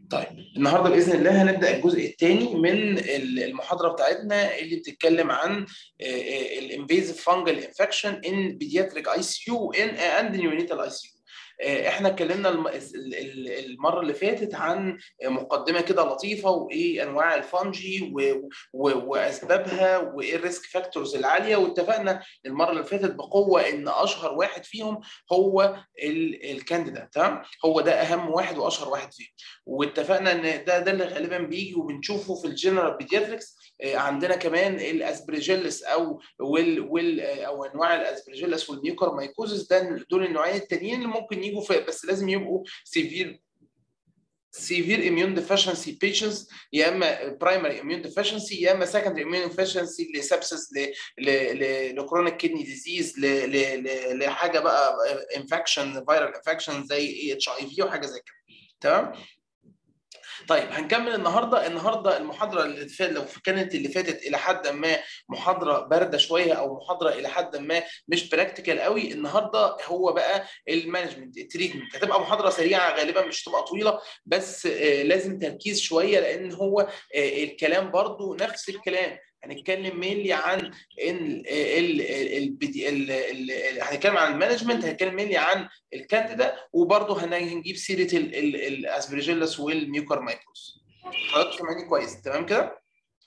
طيب النهارده باذن الله هنبدا الجزء الثاني من المحاضره بتاعتنا اللي بتتكلم عن الانفيزيف فانجل انفكشن ان بيدياتريك اي سي يو ان اند نيونيتال اي سي يو احنا اتكلمنا المره اللي فاتت عن مقدمه كده لطيفه وايه انواع الفانجي واسبابها وايه الريسك فاكتورز العاليه واتفقنا المره اللي فاتت بقوه ان اشهر واحد فيهم هو الكانديدا تمام هو ده اهم واحد واشهر واحد فيهم واتفقنا ان ده ده اللي غالبا بيجي وبنشوفه في الجنرال بيدياتريكس عندنا كمان الاسبريجيلس او وال وال او انواع الاسبريجيلس والميوكر مايكوزس ده دول النوعين التانيين اللي ممكن يجوا في بس لازم يبقوا سيفير severe immune deficiency patients يا اما primary immune deficiency يا اما secondary immune deficiency لسبسس لكرونيك كدني ديزيز لحاجه بقى انفكشن فيرال انفكشن زي اتش اي في وحاجه زي كده تمام طيب هنكمل النهارده النهارده المحاضره اللي فاتت لو كانت اللي فاتت الى حد ما محاضره بارده شويه او محاضره الى حد ما مش براكتيكال قوي النهارده هو بقى المانجمنت التريتمنت هتبقى محاضره سريعه غالبا مش هتبقى طويله بس لازم تركيز شويه لان هو الكلام برضو نفس الكلام هنتكلم مينلي عن ان ال ال ال هنتكلم عن المانجمنت هنتكلم مينلي عن الكانديدا وبرضه هنجيب سيره الاسبرجيلس والميوكر مايكروس حضرتك سامعني كويس تمام كده؟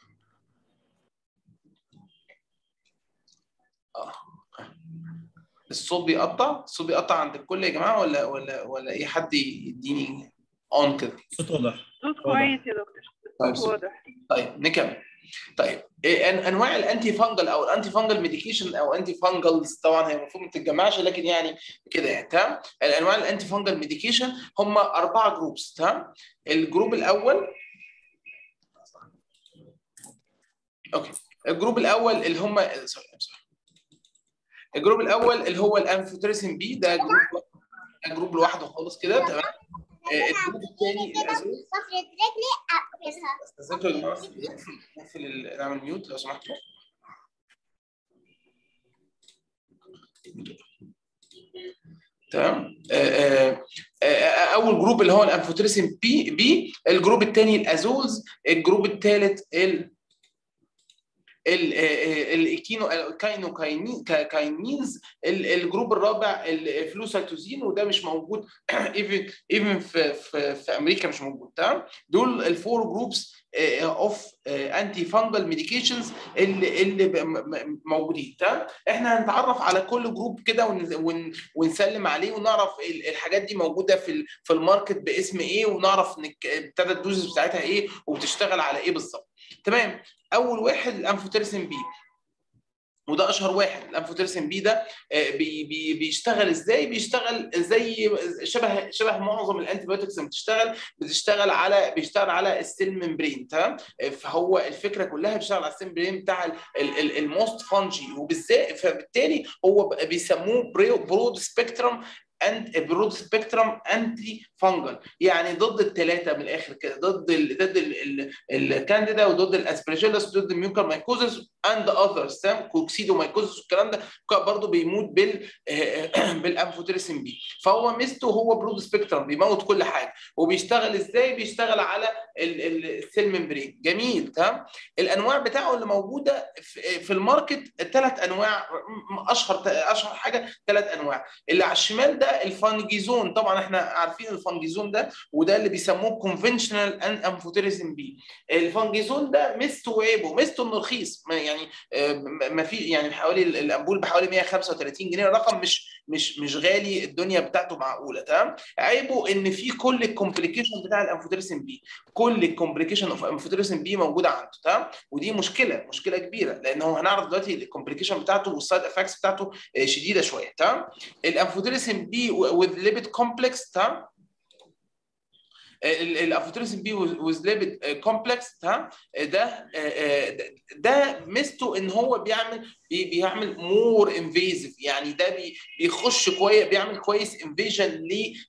اه الصوت بيقطع الصوت بيقطع عند الكل يا جماعه ولا ولا ولا اي حد يديني اون كده صوت واضح صوت كويس يا دكتور طيب صوت واضح طيب نكمل طيب انواع الانتي فانجل او الانتي فانجل ميديكيشن او انتي فانجلز طبعا هي المفروض ما تتجمعش لكن يعني كده يعني تمام الانواع الانتي فانجل ميديكيشن هم اربعه جروبس تمام الجروب الاول اوكي الجروب الاول اللي هم سوري الجروب الاول اللي هو الانفوتريسين بي ده جروب جروب لوحده خالص كده تمام الجروب الثاني الازول صفرة رجلي اقفلها استاذنكم يا جماعه نقفل نقفل نعمل ميوت لو سمحتوا تمام اول جروب اللي هو الانفوتريسين بي بي الجروب الثاني الازولز الجروب الثالث ال الايكينو الكاينوكاينينز الجروب الرابع الفلوسيتوزين وده مش موجود ايفن ايفن في, في في امريكا مش موجود تمام دول الفور جروبس اوف انتي فانجل ميديكيشنز اللي اللي موجودين تمام احنا هنتعرف على كل جروب كده ونسلم عليه ونعرف الحاجات دي موجوده في في الماركت باسم ايه ونعرف ابتدى الدوزز بتاعتها ايه وبتشتغل على ايه بالظبط تمام اول واحد الانفوتريسين بي وده اشهر واحد الانفوتريسين بي ده بي بي بيشتغل ازاي بيشتغل زي شبه شبه معظم الانتي بايوتكس اللي بتشتغل بتشتغل على بيشتغل على السيل ممبرين تمام فهو الفكره كلها بيشتغل على السيل ممبرين بتاع الموست فانجي وبالذات فبالتالي هو بيسموه برود سبيكترم انت برود سبيكترم انتي فانجل يعني ضد الثلاثه من الاخر كده ضد ال ضد الكانديدا وضد الاسبرجيلس وضد الميوكر مايكوزس اند اذرز تمام كوكسيدو مايكوزس والكلام ده برضه بيموت بال بالانفوتريسين بي فهو ميزته هو برود سبيكترم بيموت كل حاجه وبيشتغل ازاي بيشتغل على السيل ممبرين جميل تمام الانواع بتاعه اللي موجوده في الماركت ثلاث انواع اشهر اشهر حاجه ثلاث انواع اللي على الشمال ده الفانجيزون طبعا احنا عارفين الفانجيزون ده وده اللي بيسموه كونفنشنال ان انفوتيريزم بي الفانجيزون ده ميزته وعيبه ميزته انه رخيص يعني ما في يعني حوالي الامبول بحوالي 135 جنيه رقم مش مش مش غالي الدنيا بتاعته معقوله تمام عيبه ان في كل الكومبليكيشن بتاع الانفوتيريزم بي كل الكومبليكيشن اوف انفوتيريزم بي موجوده عنده تمام ودي مشكله مشكله كبيره لان هو هنعرف دلوقتي الكومبليكيشن بتاعته والسايد افكتس بتاعته شديده شويه تمام الانفوتيريزم بي with lipid complex تمام الافوتريسين بي وذ ليبيد كومبلكس تمام ده ده ميزته ان هو بيعمل بي بيعمل مور انفيزيف يعني ده بي بيخش كويس بيعمل كويس انفيجن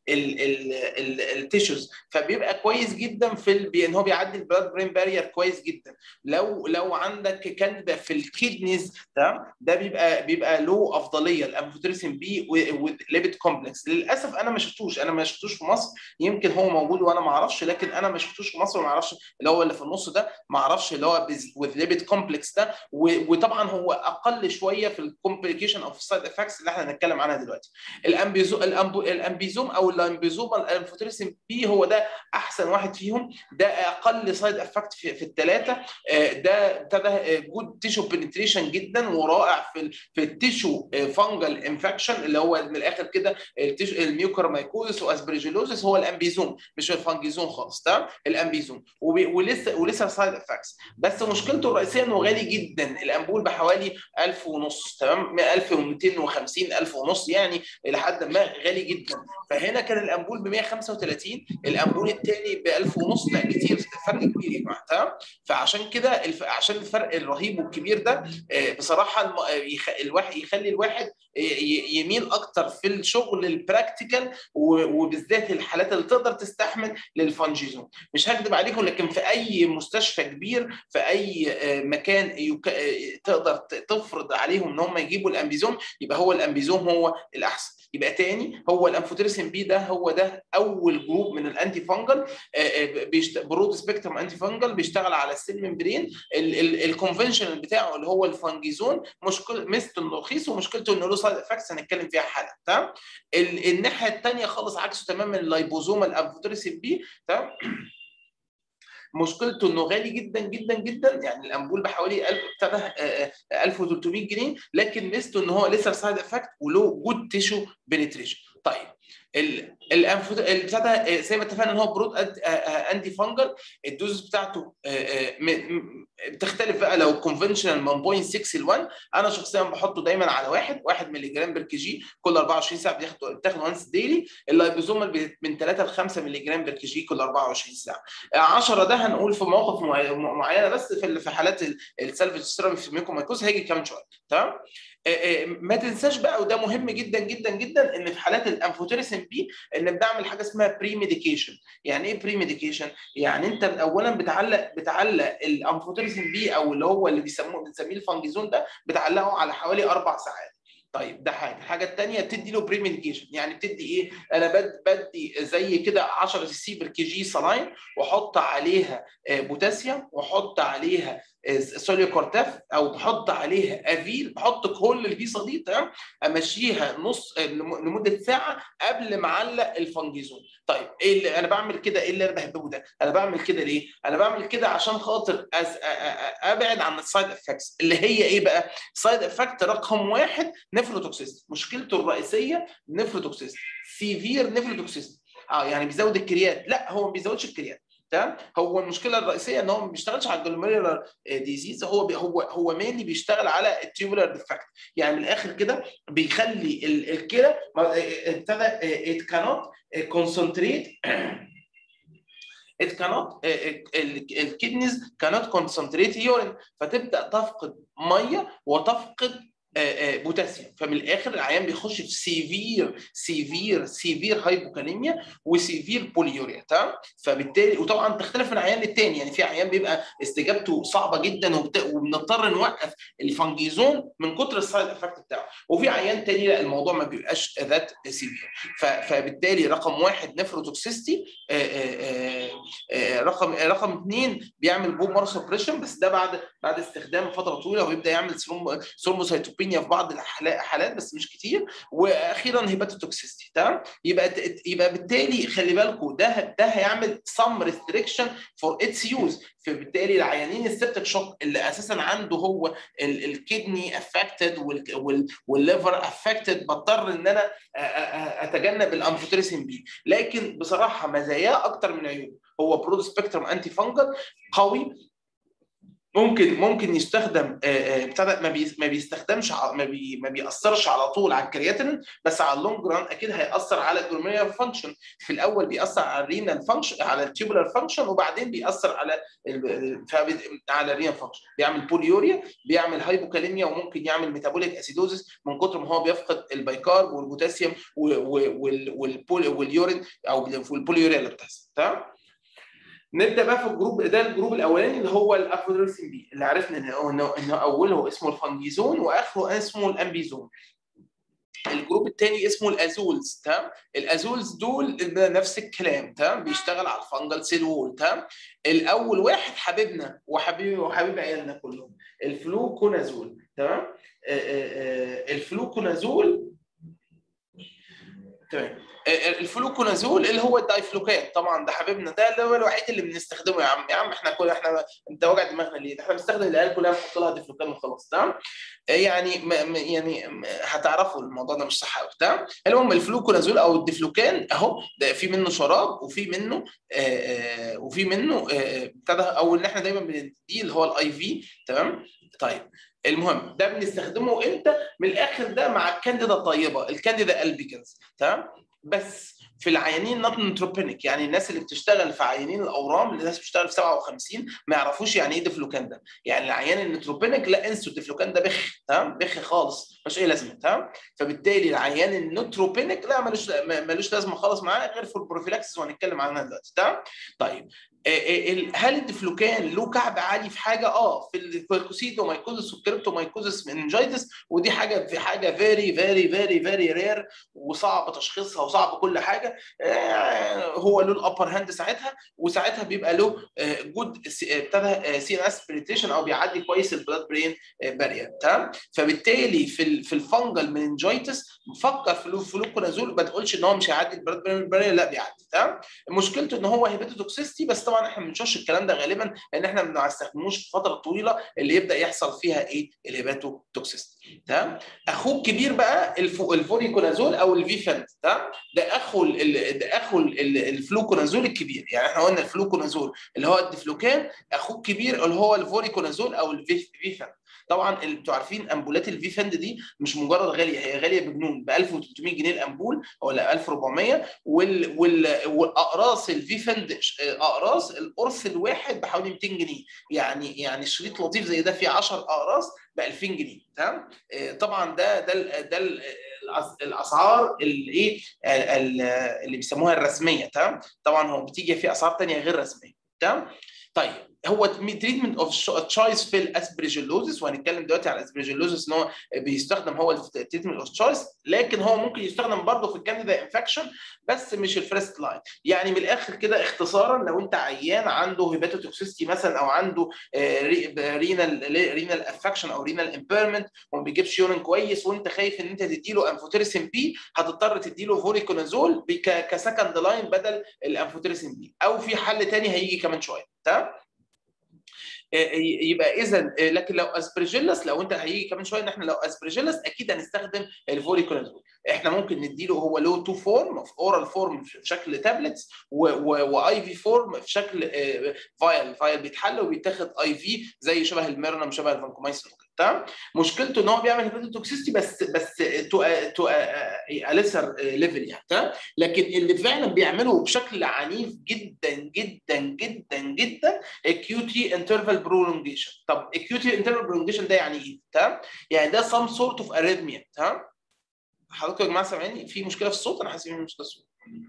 للتيشوز فبيبقى كويس جدا في ال... ان هو بيعدي البلاد برين بارير كويس جدا لو لو عندك كانديدا في الكيدنيز تمام ده بيبقى بيبقى له افضليه الانفوتريسين بي وليبيد كومبلكس للاسف انا ما شفتوش انا ما شفتوش في مصر يمكن هو موجود وانا ما اعرفش لكن انا ما شفتوش في مصر وما اعرفش اللي هو اللي في النص ده ما اعرفش اللي هو وذ ليبيد كومبلكس ده وطبعا هو اقل شويه في الكومبليكيشن او في السايد افكتس اللي احنا هنتكلم عنها دلوقتي الامبيزو الامبيزوم او الامبيزوم الانفوتريسين بي هو ده احسن واحد فيهم ده اقل سايد افكت في, في الثلاثه ده ابتدى جود تيشو بنتريشن جدا ورائع في ال في التيشو فانجل انفكشن اللي هو من الاخر كده الميوكرمايكوزس واسبرجيلوزس هو الامبيزوم مش الفانجيزوم خالص تمام الامبيزوم ولسه ولسه سايد افكتس بس مشكلته الرئيسيه انه غالي جدا الامبول بحوالي 1000 ونص تمام 1250 1000 ونص يعني الى حد ما غالي جدا فهنا كان الامبول ب 135 الامبول الثاني ب 1000 ونص ده كتير فرق كبير يا جماعه تمام فعشان كده الف... عشان الفرق الرهيب والكبير ده بصراحه الم... يخ... الواحد يخلي الواحد يميل اكتر في الشغل البراكتيكال وبالذات الحالات اللي تقدر تستحمل للفانجيزوم مش هكذب عليكم لكن في اي مستشفى كبير في اي مكان يك... تقدر تفرض عليهم ان هم يجيبوا الامبيزوم يبقى هو الامبيزوم هو الاحسن يبقى تاني هو الانفوتريسين بي ده هو ده اول جروب من الانتي فانجل بيشت... برود سبيكترم انتي فانجل بيشتغل على السيل ممبرين الكونفنشنال بتاعه اللي هو الفانجيزون مشكله ميزته انه رخيص ومشكلته انه له سايد افكتس هنتكلم فيها حالا تمام الناحيه الثانيه خالص عكسه تماما اللايبوزوم الانفوتريسين بي تمام مشكلته انه غالي جدا جدا جدا يعني الامبول بحوالي 1000 ابتدى 1300 جنيه لكن ميزته ان هو لسه سايد افكت وله جود تيشو بنتريشن طيب الانفوت البتاع ده زي ما اتفقنا ان هو برود انتي فانجل الدوز بتاعته بتختلف بقى لو كونفنشنال من 0.6 ل 1 انا شخصيا بحطه دايما على واحد 1 مللي جرام بير كي جي كل 24 ساعه بياخد بتاخد وانس ديلي اللايبوزومال من 3 ل 5 مللي جرام بير كي جي كل 24 ساعه 10 ده هنقول في مواقف معينه بس في في حالات السلفج سترابي في الميكومايكوز هيجي كمان شويه تمام ما تنساش بقى وده مهم جدا جدا جدا ان في حالات الانفوتيريسين بي ان بنعمل حاجه اسمها بري ميديكيشن يعني ايه بري ميديكيشن يعني انت اولا بتعلق بتعلق الانفوتيريسين بي او اللي هو اللي بيسموه بنسميه الفانجيزون ده بتعلقه على حوالي اربع ساعات طيب ده حاجه الحاجه الثانيه بتدي له بري ميديكيشن يعني بتدي ايه انا بدي زي كده 10 سي بر كي جي سلاين واحط عليها بوتاسيوم واحط عليها سوليوكورتاف او بحط عليها افيل بحط كل الهيصه دي تمام امشيها نص لمده ساعه قبل ما اعلق الفانجيزون طيب ايه اللي انا بعمل كده ايه اللي انا بحبه ده انا بعمل كده ليه انا بعمل كده عشان خاطر أز... ابعد عن السايد افكتس اللي هي ايه بقى سايد افكت رقم واحد نفروتوكسيست مشكلته الرئيسيه نفروتوكسيست سيفير نفروتوكسيست اه يعني بيزود الكريات لا هو ما بيزودش الكريات تمام هو المشكله الرئيسيه ان هو ما بيشتغلش على الجلوميرولار ديزيز هو بي هو هو مينلي بيشتغل على التيوبولار ديفكت يعني من الاخر كده بيخلي الكلى ابتدى ات كانوت كونسنتريت it cannot الكدنيز cannot concentrate urine فتبدا تفقد ميه وتفقد بوتاسيوم فمن الاخر العيان بيخش في سيفير سيفير سيفير هايبوكاليميا وسيفير بوليوريا تمام فبالتالي وطبعا تختلف من عيان للتاني يعني في عيان بيبقى استجابته صعبه جدا وبنضطر نوقف الفانجيزون من كتر السايد افكت بتاعه وفي عيان تاني لا الموضوع ما بيبقاش ذات سيفير فبالتالي رقم واحد نفروتوكسيستي رقم رقم اثنين بيعمل بوم مارو سبريشن بس ده بعد بعد استخدام فتره طويله ويبدا يعمل سروموسايتوبينيا في بعض الحالات بس مش كتير واخيرا هيباتوتوكسيستي تمام يبقى يبقى بالتالي خلي بالكم ده ده هيعمل سم ريستريكشن فور اتس يوز فبالتالي العيانين السبتك شوك اللي اساسا عنده هو الكدني افكتد والليفر افكتد بضطر ان انا اتجنب الانفوتريسين بي لكن بصراحه مزاياه اكتر من عيوبه هو برود سبيكترم انتي فانجل قوي ممكن ممكن يستخدم ابتدى ما بي ما بيستخدمش ما بي ما بيأثرش على طول على الكرياتين بس على اللونج ران اكيد هيأثر على الجلوميرولار فانكشن في الاول بيأثر على الرينال فانكشن على التيوبولار فانكشن وبعدين بيأثر على ال على الرينال فانكشن بيعمل بوليوريا بيعمل هايبوكاليميا وممكن يعمل ميتابوليك اسيدوزس من كتر ما هو بيفقد البيكارب والبوتاسيوم واليورين او البوليوريا اللي بتحصل تمام نبدا بقى في الجروب ده الجروب الاولاني اللي هو الافودريسين بي اللي عرفنا انه انه, إنه اوله اسمه الفانجيزون واخره اسمه الامبيزون الجروب الثاني اسمه الازولز تمام الازولز دول نفس الكلام تمام بيشتغل على الفانجل سيل وول تمام الاول واحد حبيبنا وحبيبي وحبيب عيالنا كلهم الفلوكونازول تمام الفلوكونازول تمام الفلوكونازول اللي هو الدايفلوكان طبعا ده حبيبنا ده اللي هو الوحيد اللي بنستخدمه يا عم يا عم احنا كل احنا انت وجع دماغنا ليه؟ احنا بنستخدم العيال كلها بنحط لها ديفلوكان وخلاص تمام؟ يعني م يعني هتعرفوا الموضوع ده مش صح قوي تمام؟ المهم الفلوكونازول او الديفلوكان اهو ده في منه شراب وفي منه آآ آآ وفي منه ابتدى او اللي احنا دايما بنديه اللي هو الاي في تمام؟ طيب المهم ده بنستخدمه امتى؟ من الاخر ده مع الكانديدا الطيبه الكانديدا البيكنز تمام؟ بس في العيانين نوت نوتروبينيك يعني الناس اللي بتشتغل في عيانين الاورام اللي الناس بتشتغل في 57 ما يعرفوش يعني ايه ديفلوكان ده يعني العيان النوتروبينيك لا انسوا الديفلوكان ده بخ تمام بخ خالص مش اي لازمه تمام فبالتالي العيان النوتروبينيك لا ملوش ملوش لازمه خالص معاه غير في البروفيلاكسس وهنتكلم عنها دلوقتي تمام طيب هل الديفلوكان له كعب عالي في حاجه؟ اه في الكوسيدومايكوزس والكريبتومايكوزس مننجايتس ودي حاجه في حاجه فيري فيري فيري فيري رير وصعب تشخيصها وصعب كل حاجه هو له الابر هاند ساعتها وساعتها بيبقى له جود ابتدى سي ان اس بنتريشن او بيعدي كويس البلاد برين بارير تمام فبالتالي في في الفنجل مننجايتس فكر في الفلوكونازول ما تقولش ان هو مش هيعدي البلاد برين بارير لا بيعدي تمام مشكلته ان هو هيباتوتوكسيستي بس طبعا احنا ما بنشوفش الكلام ده غالبا لان احنا ما بنستخدموش في فتره طويله اللي يبدا يحصل فيها ايه الهيباتو توكسيستي تمام اخوه الكبير بقى الفوريكونازول او الفيفنت تمام ده اخو ده اخو الفلوكونازول الكبير يعني احنا قلنا الفلوكونازول اللي هو الديفلوكان اخوه الكبير اللي هو الفوريكونازول او الفيفنت طبعا انتوا عارفين امبولات الفيفند دي مش مجرد غاليه هي غاليه بجنون ب 1300 جنيه الامبول ولا 1400 وال وال والاقراص الفيفند اقراص القرص الواحد بحوالي 200 جنيه يعني يعني شريط لطيف زي ده فيه 10 اقراص ب 2000 جنيه تمام طبعا ده ده ده الاسعار الايه اللي بيسموها الرسميه تمام طبعا هو بتيجي في اسعار ثانيه غير رسميه تمام طيب هو تريتمنت اوف تشويس في الاسبريجيلوزس وهنتكلم دلوقتي على الاسبريجيلوزس ان هو بيستخدم هو التريتمنت اوف تشويس لكن هو ممكن يستخدم برضه في الكانديدا انفكشن بس مش الفيرست لاين يعني من الاخر كده اختصارا لو انت عيان عنده هيباتوتوكسيستي مثلا او عنده رينال رينال افكشن او رينال امبيرمنت وما بيجيبش يورين كويس وانت خايف ان انت تديله انفوتيرسين بي هتضطر تديله فوريكونازول كسكند لاين بدل الانفوتيرسين بي او في حل ثاني هيجي كمان شويه تمام يبقى اذا لكن لو اسبرجيلس لو انت هيجي كمان شويه ان احنا لو اسبرجيلس اكيد هنستخدم الفوريكونازول احنا ممكن نديله هو له تو فورم في اورال فورم في شكل تابلتس واي في فورم في شكل فايل فايل بيتحل وبيتاخد اي في زي شبه الميرنم شبه الفانكومايسين تمام مشكلته ان هو بيعمل هيباتوتوكسيستي بس بس تو تو ليسر ليفل يعني تمام لكن اللي فعلا بيعمله بشكل عنيف جدا جدا جدا جدا الكيوتي انترفال برولونجيشن طب الكيوتي انترفال برولونجيشن ده يعني ايه تمام يعني ده سم سورت اوف اريثميا تمام حضراتكم يا جماعه سامعيني في مشكله في الصوت انا حاسس ان في مشكله في الصوت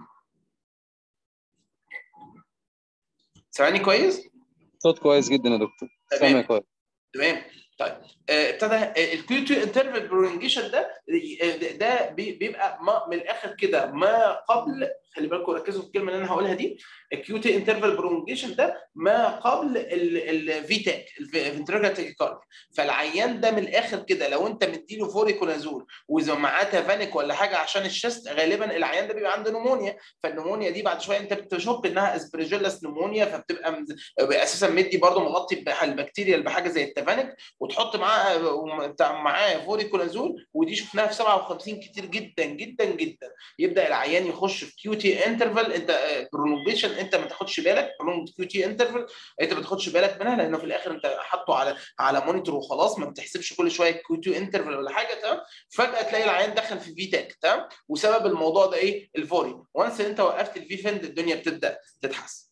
سامعني كويس صوت كويس جدا يا دكتور سامع كويس تمام طيب ابتدى الكيوتي انترفال برولونجيشن ده ده بيبقى ما من الاخر كده ما قبل خلي بالكم ركزوا في الكلمه اللي انا هقولها دي الكيوتي انترفال برولونجيشن ده ما قبل الفيتاك الفنتريكال تاكيكارديا فالعيان ده من الاخر كده لو انت مديله فوريكونازول واذا معاه تافانيك ولا حاجه عشان الشست غالبا العيان ده بيبقى عنده نمونيا فالنمونيا دي بعد شويه انت بتشك انها اسبرجيلاس نمونيا فبتبقى اساسا مدي برضه مغطي البكتيريا بحاجه زي التافانيك وتحط معاه معاه فوريكونازول ودي شفناها في 57 كتير جدا جدا جدا يبدا العيان يخش في كيو تي انترفال انت برولونجيشن انت ما تاخدش بالك برولونج كيو تي انترفال انت ما تاخدش بالك منها لانه في الاخر انت حاطه على على مونيتور وخلاص ما بتحسبش كل شويه كيو تي انترفال ولا حاجه تمام فجاه تلاقي العيان دخل في في تاك تمام وسبب الموضوع ده ايه الفوري وانس انت وقفت الفي فند الدنيا بتبدا تتحسن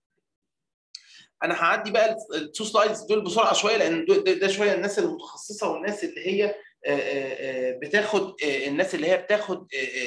انا هعدي بقى التو سلايدز دول بسرعه شويه لان ده, ده شويه الناس المتخصصه والناس اللي هي بتاخد الناس اللي هي بتاخد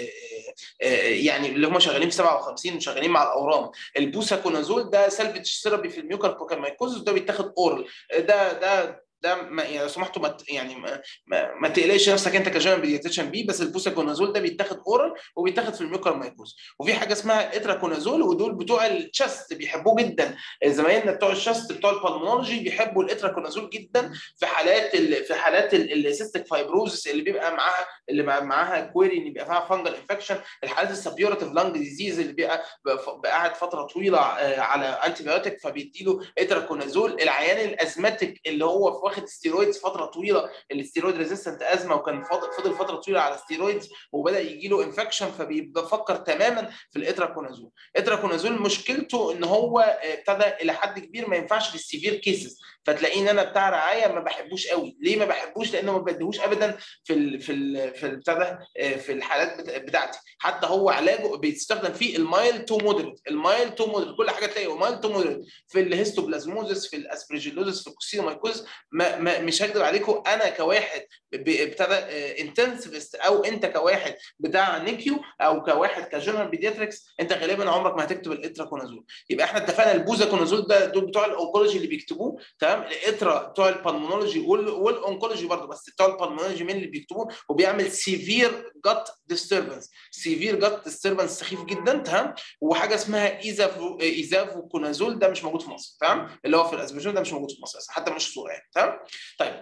يعني اللي هم شغالين في 57 وشغالين مع الاورام البوساكونازول ده سلفج ثيرابي في الميوكر بوكامايكوزس ده بيتاخد اورال ده ده ده ما يعني لو سمحتوا ما يعني ما, ما, ما تقلقش نفسك انت كجنرال بيديتيشن بيه بس البوساكونازول ده بيتاخد اورال وبيتاخد في الميوكر مايكوز وفي حاجه اسمها اتراكونازول ودول بتوع الشست بيحبوه جدا زمايلنا بتوع الشست بتوع البلمونولوجي بيحبوا الاتراكونازول جدا في حالات ال في حالات السيستيك فايبروزس اللي بيبقى معاها اللي معاها كويري ان يبقى فيها فانجل انفكشن الحالات السبيورتيف لانج ديزيز اللي بيبقى قاعد فتره طويله على انتي بايوتيك فبيديله اتراكونازول العيان الازماتيك اللي هو واخد ستيرويدز فتره طويله الاستيرويد ريزيستنت ازمه وكان فضل فتره طويله على ستيرويدز وبدا يجي له انفكشن فبيفكر تماما في الاتراكونازول الاتراكونازول مشكلته ان هو ابتدى الى حد كبير ما ينفعش في السيفير كيسز فتلاقيني انا بتاع رعايه ما بحبوش قوي ليه ما بحبوش لانه ما بديهوش ابدا في ال في ال في ابتدى في الحالات بتاعتي حتى هو علاجه بيستخدم فيه المايل تو مودريت المايل تو مودريت كل حاجه تلاقيه مايل تو مودريت في الهيستوبلازموزس في الاسبرجيلوزس في الكوسينومايكوز ما ما مش هكذب عليكم انا كواحد ابتدى انتنسفست او انت كواحد بتاع نيكيو او كواحد كجنرال بيدياتريكس انت غالبا عمرك ما هتكتب الاتراكونازول يبقى احنا اتفقنا البوزاكونازول ده دول بتوع الاونكولوجي اللي بيكتبوه تمام الاترا بتوع البلمونولوجي والاونكولوجي برضه بس بتوع البلمونولوجي مين اللي بيكتبوه وبيعمل سيفير جت ديستربنس سيفير جت ديستربنس سخيف جدا تمام وحاجه اسمها ايزافو ايزافوكونازول ده مش موجود في مصر تمام اللي هو في الاسبرجون ده مش موجود في مصر حتى مش صوره يعني تمام طيب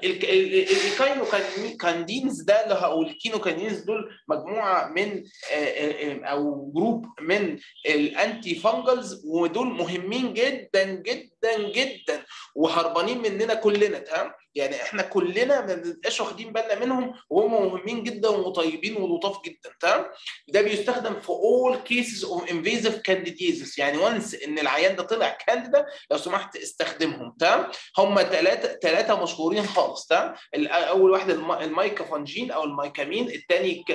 الكاينوكاندينز ده اللي او الكينوكاندينز دول مجموعه من او جروب من الانتي فانجلز ودول مهمين جدا جدا جدا وهربانين مننا كلنا تمام يعني احنا كلنا ما بنبقاش واخدين بالنا منهم وهم مهمين جدا وطيبين ولطاف جدا تمام ده بيستخدم في all cases of invasive candidiasis يعني وانس ان العيان ده طلع كانديدا لو سمحت استخدمهم تمام هم ثلاثه ثلاثه مشهورين خالص تمام اول واحد المايكافانجين او المايكامين الثاني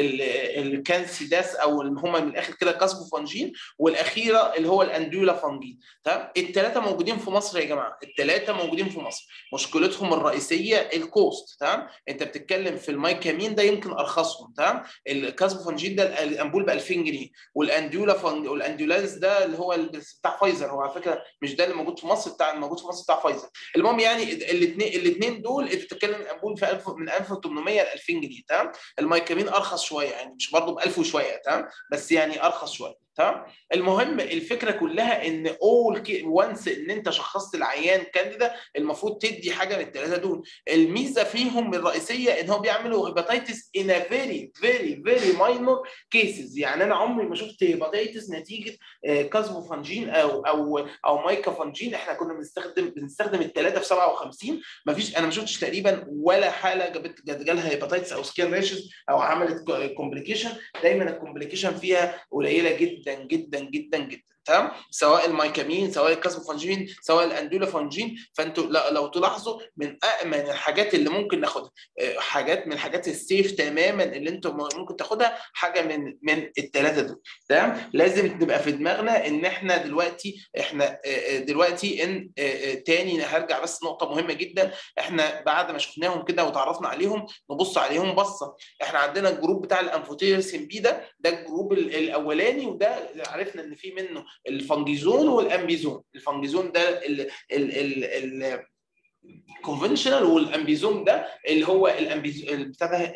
الكانسيداس او هم من الاخر كده كاسبوفانجين والاخيره اللي هو الاندولا فانجين تمام الثلاثه موجودين في مصر يا جماعه الثلاثه موجودين في مصر مشكلتهم الرئيسيه الكوست تمام انت بتتكلم في المايكامين ده يمكن ارخصهم تمام الكاسبوفانجين ده الامبول ب 2000 جنيه والاندولا فانج والاندولانس ده اللي هو بتاع فايزر هو على فكره مش ده اللي موجود في مصر بتاع الموجود في مصر بتاع فايزر المهم يعني الاثنين الاثنين دول انت بتتكلم الامبول في 1000 من 1800 ل 2000 جنيه تمام المايكامين ارخص شويه يعني مش برضه ب 1000 وشويه تمام بس يعني ارخص شويه تمام المهم الفكره كلها ان اول وانس ان انت شخصت العيان كانديدا المفروض تدي حاجه من الثلاثه دول الميزه فيهم الرئيسيه ان هو بيعملوا هيباتيتس ان فيري فيري فيري ماينور كيسز يعني انا عمري ما شفت هيباتيتس نتيجه كازموفانجين او او او مايكافانجين احنا كنا بنستخدم بنستخدم الثلاثه في 57 ما فيش انا ما شفتش تقريبا ولا حاله جابت جالها هيباتيتس او سكين ريشز او عملت كومبليكيشن دايما الكومبليكيشن فيها قليله جدا جدا جدا جدا تمام سواء المايكامين سواء الكاسبوفانجين سواء الاندولافانجين فانتوا لو تلاحظوا من امن الحاجات اللي ممكن ناخدها حاجات من الحاجات السيف تماما اللي انتوا ممكن تاخدها حاجه من من الثلاثه دول تمام لازم نبقى في دماغنا ان احنا دلوقتي احنا دلوقتي ان تاني هرجع بس نقطه مهمه جدا احنا بعد ما شفناهم كده وتعرفنا عليهم نبص عليهم بصه احنا عندنا الجروب بتاع الانفوتيرسين بي ده ده الجروب الاولاني وده عرفنا ان في منه الفنجيزون والامبيزون الفنجيزون ده ال ال ال ال الكونفنشنال والامبيزوم ده اللي هو الامبيزوم بتاع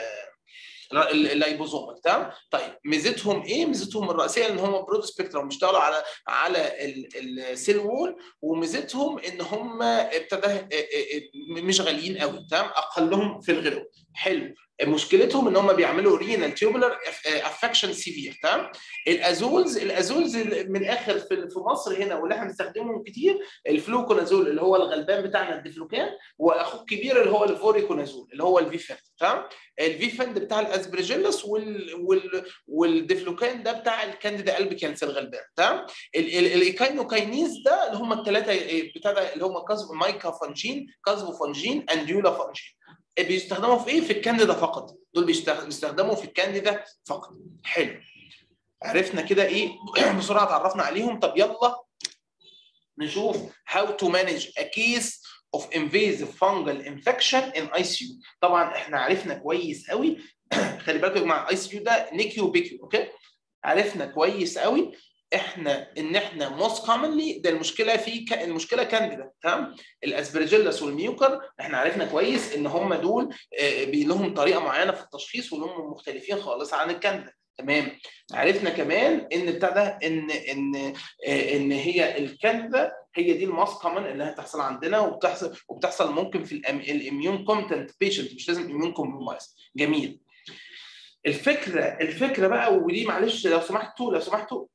اللايبوزومال تمام طيب ميزتهم ايه ميزتهم الرئيسيه ان هم برود سبيكترم بيشتغلوا على على السيل وول وميزتهم ان هم ابتدى مش غاليين قوي تمام اقلهم في الغلو حلو مشكلتهم ان هم بيعملوا رينال تيوبولار افكشن سيفير تمام الازولز الازولز من الاخر في في مصر هنا واللي احنا بنستخدمهم كتير الفلوكونازول اللي هو الغلبان بتاعنا الديفلوكان واخوه الكبير اللي هو الفوريكونازول اللي هو الفيفند تمام الفيفند بتاع الاسبرجيلس وال وال والديفلوكان ده بتاع الكانديدا البيكانس الغلبان تمام الايكاينوكاينيز ده اللي هم الثلاثه بتاع ده اللي هم كازبو مايكا فانجين كازبو فانجين انديولا فانجين بيستخدموا في ايه؟ في الكانديدا فقط دول بيستخدموا في الكانديدا فقط حلو عرفنا كده ايه بسرعه اتعرفنا عليهم طب يلا نشوف how to manage a case of invasive fungal infection in ICU طبعا احنا عرفنا كويس قوي خلي بالكم يا جماعه اي سي يو ده نيكيو بيكيو اوكي عرفنا كويس قوي احنا ان احنا موست كومنلي ده المشكله في ك... المشكله كانديدا تمام الاسبرجيلس والميوكر احنا عرفنا كويس ان هم دول آه لهم طريقه معينه في التشخيص ولهم مختلفين خالص عن الكانديدا تمام عرفنا كمان ان بتاع ده ان ان آه ان هي الكانديدا هي دي الماست كومن اللي هتحصل عندنا وبتحصل وبتحصل ممكن في الاميون كومبتنت بيشنت مش لازم اميون كومبرومايز جميل الفكره الفكره بقى ودي معلش لو سمحتوا لو سمحتوا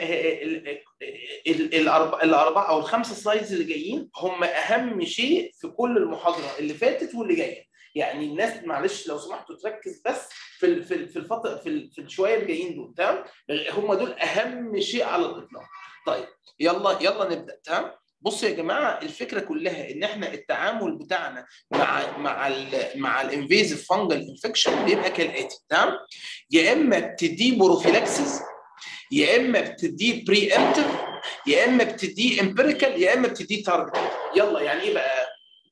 الاربعه او الخمسه سلايدز اللي جايين هم اهم شيء في كل المحاضره اللي فاتت واللي جايه يعني الناس معلش لو سمحتوا تركز بس في في في الفتره في, في الشويه اللي جايين دول تمام هم دول اهم شيء على الاطلاق طيب يلا يلا نبدا تمام بصوا يا جماعه الفكره كلها ان احنا التعامل بتاعنا مع مع ال مع الانفيزيف فانجل انفكشن بيبقى كالاتي تمام يا اما بتديه بروفيلاكسس يا اما بتديه بري امتر يا اما بتديه امبيريكال يا اما بتديه تارجت يلا يعني ايه بقى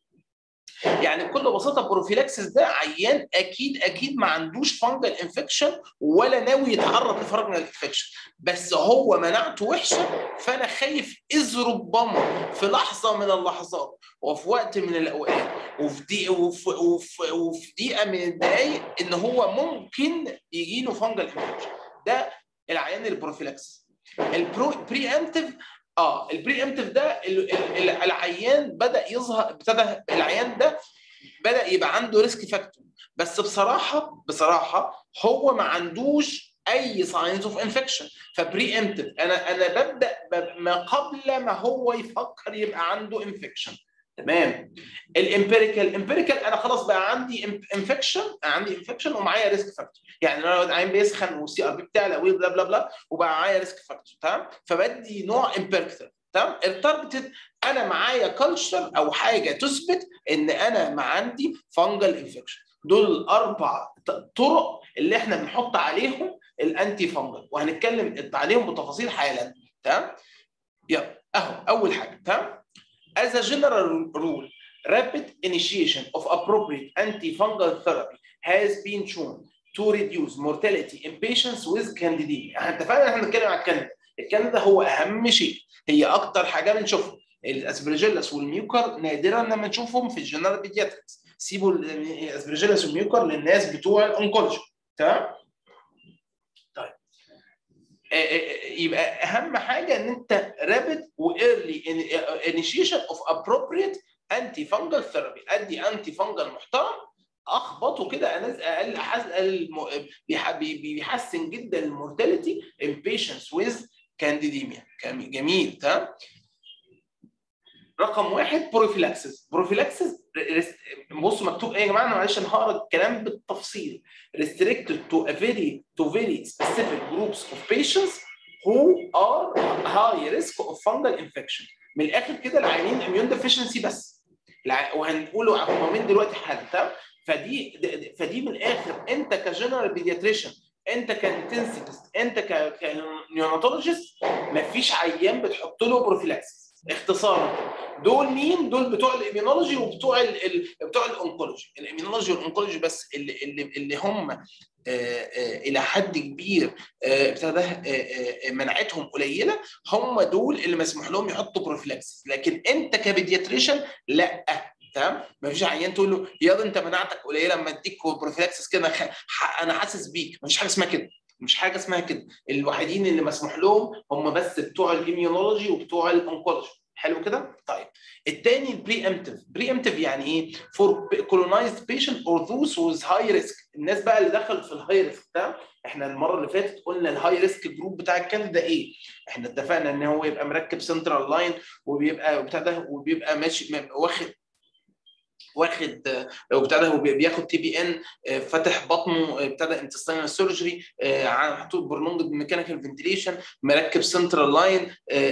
يعني بكل بساطه بروفيلاكسس ده عيان اكيد اكيد ما عندوش فانجل انفكشن ولا ناوي يتعرض لفانجل انفكشن بس هو مناعته وحشه فانا خايف اذ ربما في لحظه من اللحظات وفي وقت من الاوقات وفي دقيقه وفي, وفي, وفي دقيقه من الدقائق ان هو ممكن يجي له فانجل انفكشن ده العيان البروفيلاكسس البري امتيف اه البري امتيف ده العيان بدا يظهر ابتدى العيان ده بدا يبقى عنده ريسك فاكتور بس بصراحه بصراحه هو ما عندوش اي ساينز اوف انفكشن فبري امتيف انا انا ببدا ما قبل ما هو يفكر يبقى عنده انفكشن تمام الامبيريكال امبيريكال انا خلاص بقى عندي انفكشن عندي انفكشن ومعايا ريسك فاكتور يعني انا العين بيسخن والسي ار بي بتاعي بلا بلا بلا وبقى معايا ريسك فاكتور تمام فبدي نوع امبيريكال تمام التارجتد انا معايا كلتشر او حاجه تثبت ان انا ما عندي فانجل انفكشن دول الاربع طرق اللي احنا بنحط عليهم الانتي فانجل وهنتكلم عليهم بتفاصيل حالا تمام يلا اهو اول حاجه تمام As a general rule, rapid initiation of appropriate antifungal therapy has been shown to reduce mortality in patients with candidemia. احنا اتفقنا احنا بنتكلم على الكانديدا. الكانديدا هو اهم شيء، هي اكتر حاجه بنشوفها. الاسبرجيلس والميوكر نادرا لما نشوفهم في الجنرال بيدياتريكس. سيبوا الاسبرجيلس والميوكر للناس بتوع الانكولوجي. تمام؟ طيب يبقى اهم حاجه ان انت رابد وايرلي انيشيشن اوف ابروبريت انتي فانجل ثيرابي ادي انتي فانجل محترم اخبطه كده اقل اقل بيحسن جدا المورتاليتي ان بيشنتس ويز كانديديميا جميل تمام رقم واحد بروفيلاكسس بروفيلاكسس بصوا مكتوب ايه يا جماعه انا معلش انا هقرا الكلام بالتفصيل restricted to a very to very specific groups of patients who are high risk of fungal infection من الاخر كده العيانين اميون ديفيشنسي بس وهنقوله عقمين دلوقتي حالا تمام فدي فدي من الاخر انت كجنرال بيدياتريشن انت كانتنسيفست انت كنيوناتولوجيست مفيش عيان بتحط له بروفيلاكسس اختصارا دول مين؟ دول بتوع الاميونولوجي وبتوع ال ال بتوع الانكولوجي، الاميونولوجي والانكولوجي بس اللي اللي, اللي هم آآ آآ الى حد كبير ابتدى مناعتهم قليله هم دول اللي مسموح لهم يحطوا بروفيلاكسس، لكن انت كبيدياتريشن لا تمام مفيش عيان تقول له ياض انت مناعتك قليله اما اديك بروفيلاكسس كده انا حاسس بيك مفيش حاجه اسمها كده مش حاجه اسمها كده الوحيدين اللي مسموح لهم هم بس بتوع الاميونولوجي وبتوع الانكولوجي حلو كده طيب الثاني البري امتيف بري امتيف يعني ايه فور colonized patient or those with high risk الناس بقى اللي دخلت في الهاي ريسك ده احنا المره اللي فاتت قلنا الهاي ريسك جروب بتاع الكانديدا ايه احنا اتفقنا ان هو يبقى مركب سنترال لاين وبيبقى بتاع ده وبيبقى ماشي واخد واخد وبتاع ده بياخد تي بي ان فاتح بطنه ابتدى انتستينال سيرجري محطوط برنونج ميكانيكال فنتيليشن مركب سنترال لاين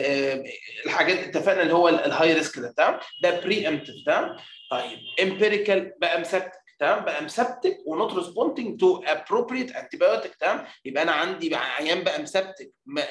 الحاجات اتفقنا اللي هو الهاي ريسك ده تمام ده بري امتيف تمام طيب امبيريكال بقى مسكت تمام بقى مسبتك ونوت ريسبوندينج تو ابروبريت انتيبيوتيك تمام يبقى انا عندي عيان بقى مسبتك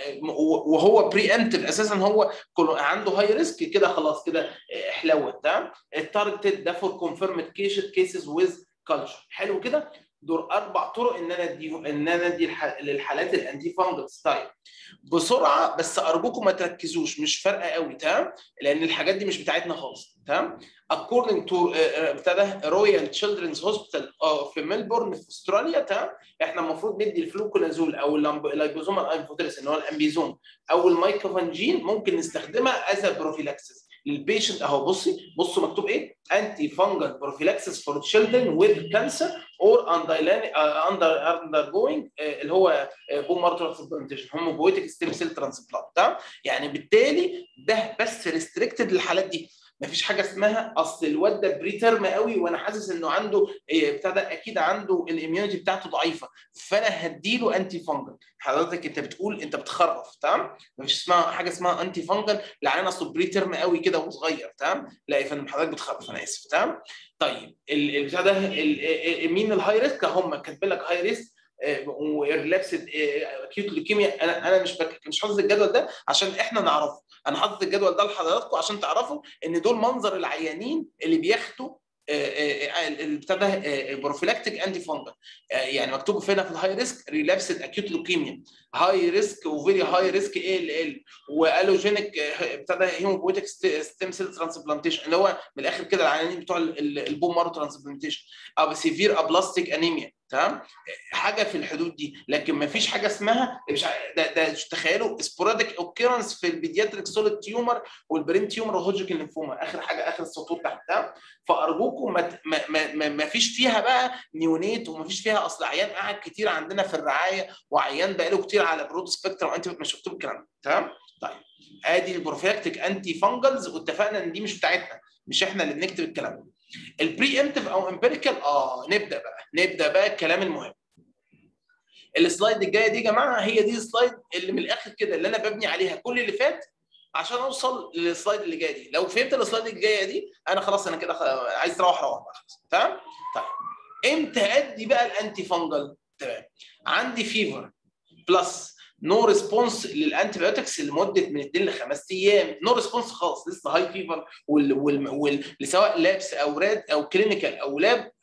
وهو بري امتيف اساسا هو عنده هاي ريسك كده خلاص كده حلوت تمام التارجتد ده فور كونفيرمد كيسز ويز كلتشر حلو كده دول اربع طرق ان انا ادي ان انا ادي للحالات الانتي فانجلز طيب بسرعه بس ارجوكم ما تركزوش مش فارقه قوي تمام لان الحاجات دي مش بتاعتنا خالص تمام according to ابتدى رويال تشيلدرنز هوسبيتال في ملبورن في استراليا تمام احنا المفروض ندي الفلوكونازول او اللايبوزومال انفوتريس اللي هو الامبيزون او المايكوفانجين ممكن نستخدمها از بروفيلاكسس للبيشنت اهو بصي بصوا مكتوب ايه انتي فانجل بروفيلاكسس فور تشيلدرن وذ كانسر اور اندر اندر جوينج اللي هو بون مارو ترانسبلانتيشن هوموبويتيك ستيم سيل ترانسبلانت تمام يعني بالتالي ده بس ريستريكتد للحالات دي مفيش حاجه اسمها اصل الواد ده بري تيرم قوي وانا حاسس انه عنده ابتدى اكيد عنده الاميونيتي بتاعته ضعيفه فانا هديله انتي فانجل حضرتك انت بتقول انت بتخرف تمام مفيش اسمها حاجه اسمها انتي فانجل لعين اصله بري تيرم قوي كده وصغير تمام لا يا فندم حضرتك بتخرف انا اسف تمام طيب البتاع ده مين الهاي ريسك هم كاتبين لك هاي ريسك وريلابسد اكيوت ليكيميا انا انا مش بك... مش حافظ الجدول ده عشان احنا نعرفه انا حاطط الجدول ده لحضراتكم عشان تعرفوا ان دول منظر العيانين اللي بياخدوا بتاع ده بروفيلاكتيك انتي فانجل يعني مكتوب هنا في الهاي ريسك ريلابسد اكيوت لوكيميا هاي ريسك وفيري هاي ريسك اي ال ال والوجينيك بتاع ده هيموبويتيك ستيم سيل ترانسبلانتيشن اللي هو من الاخر كده العيانين بتوع البون مارو ترانسبلانتيشن او سيفير ابلاستيك انيميا تمام حاجه في الحدود دي لكن ما فيش حاجه اسمها مش ده, ده تخيلوا سبوراديك اوكيرنس في البيدياتريك سوليد تيومر والبرين تيومر وهوجكن لينفوما اخر حاجه اخر السطور تحت تمام فارجوكم ما, ما, ما, ما فيش فيها بقى نيونيت وما فيش فيها اصل عيان قاعد كتير عندنا في الرعايه وعيان بقى له كتير على برود سبيكترم انت مش مكتوب الكلام ده تمام طيب ادي البروفيلاكتيك انتي فانجلز واتفقنا ان دي مش بتاعتنا مش احنا اللي بنكتب الكلام ده البري امتيف او امبيريكال اه نبدا بقى نبدا بقى الكلام المهم السلايد الجايه دي يا جماعه هي دي السلايد اللي من الاخر كده اللي انا ببني عليها كل اللي فات عشان اوصل للسلايد اللي جايه دي لو فهمت السلايد الجايه دي انا خلاص انا كده عايز تروح روح بقى خلاص تمام طيب امتى ادي بقى الانتي فانجل تمام عندي فيفر بلس نو ريسبونس للانتيبيوتكس لمده من 2 ل 5 ايام نو ريسبونس خالص لسه هاي فيفر وال وال وال سواء لابس او راد او كلينيكال او لاب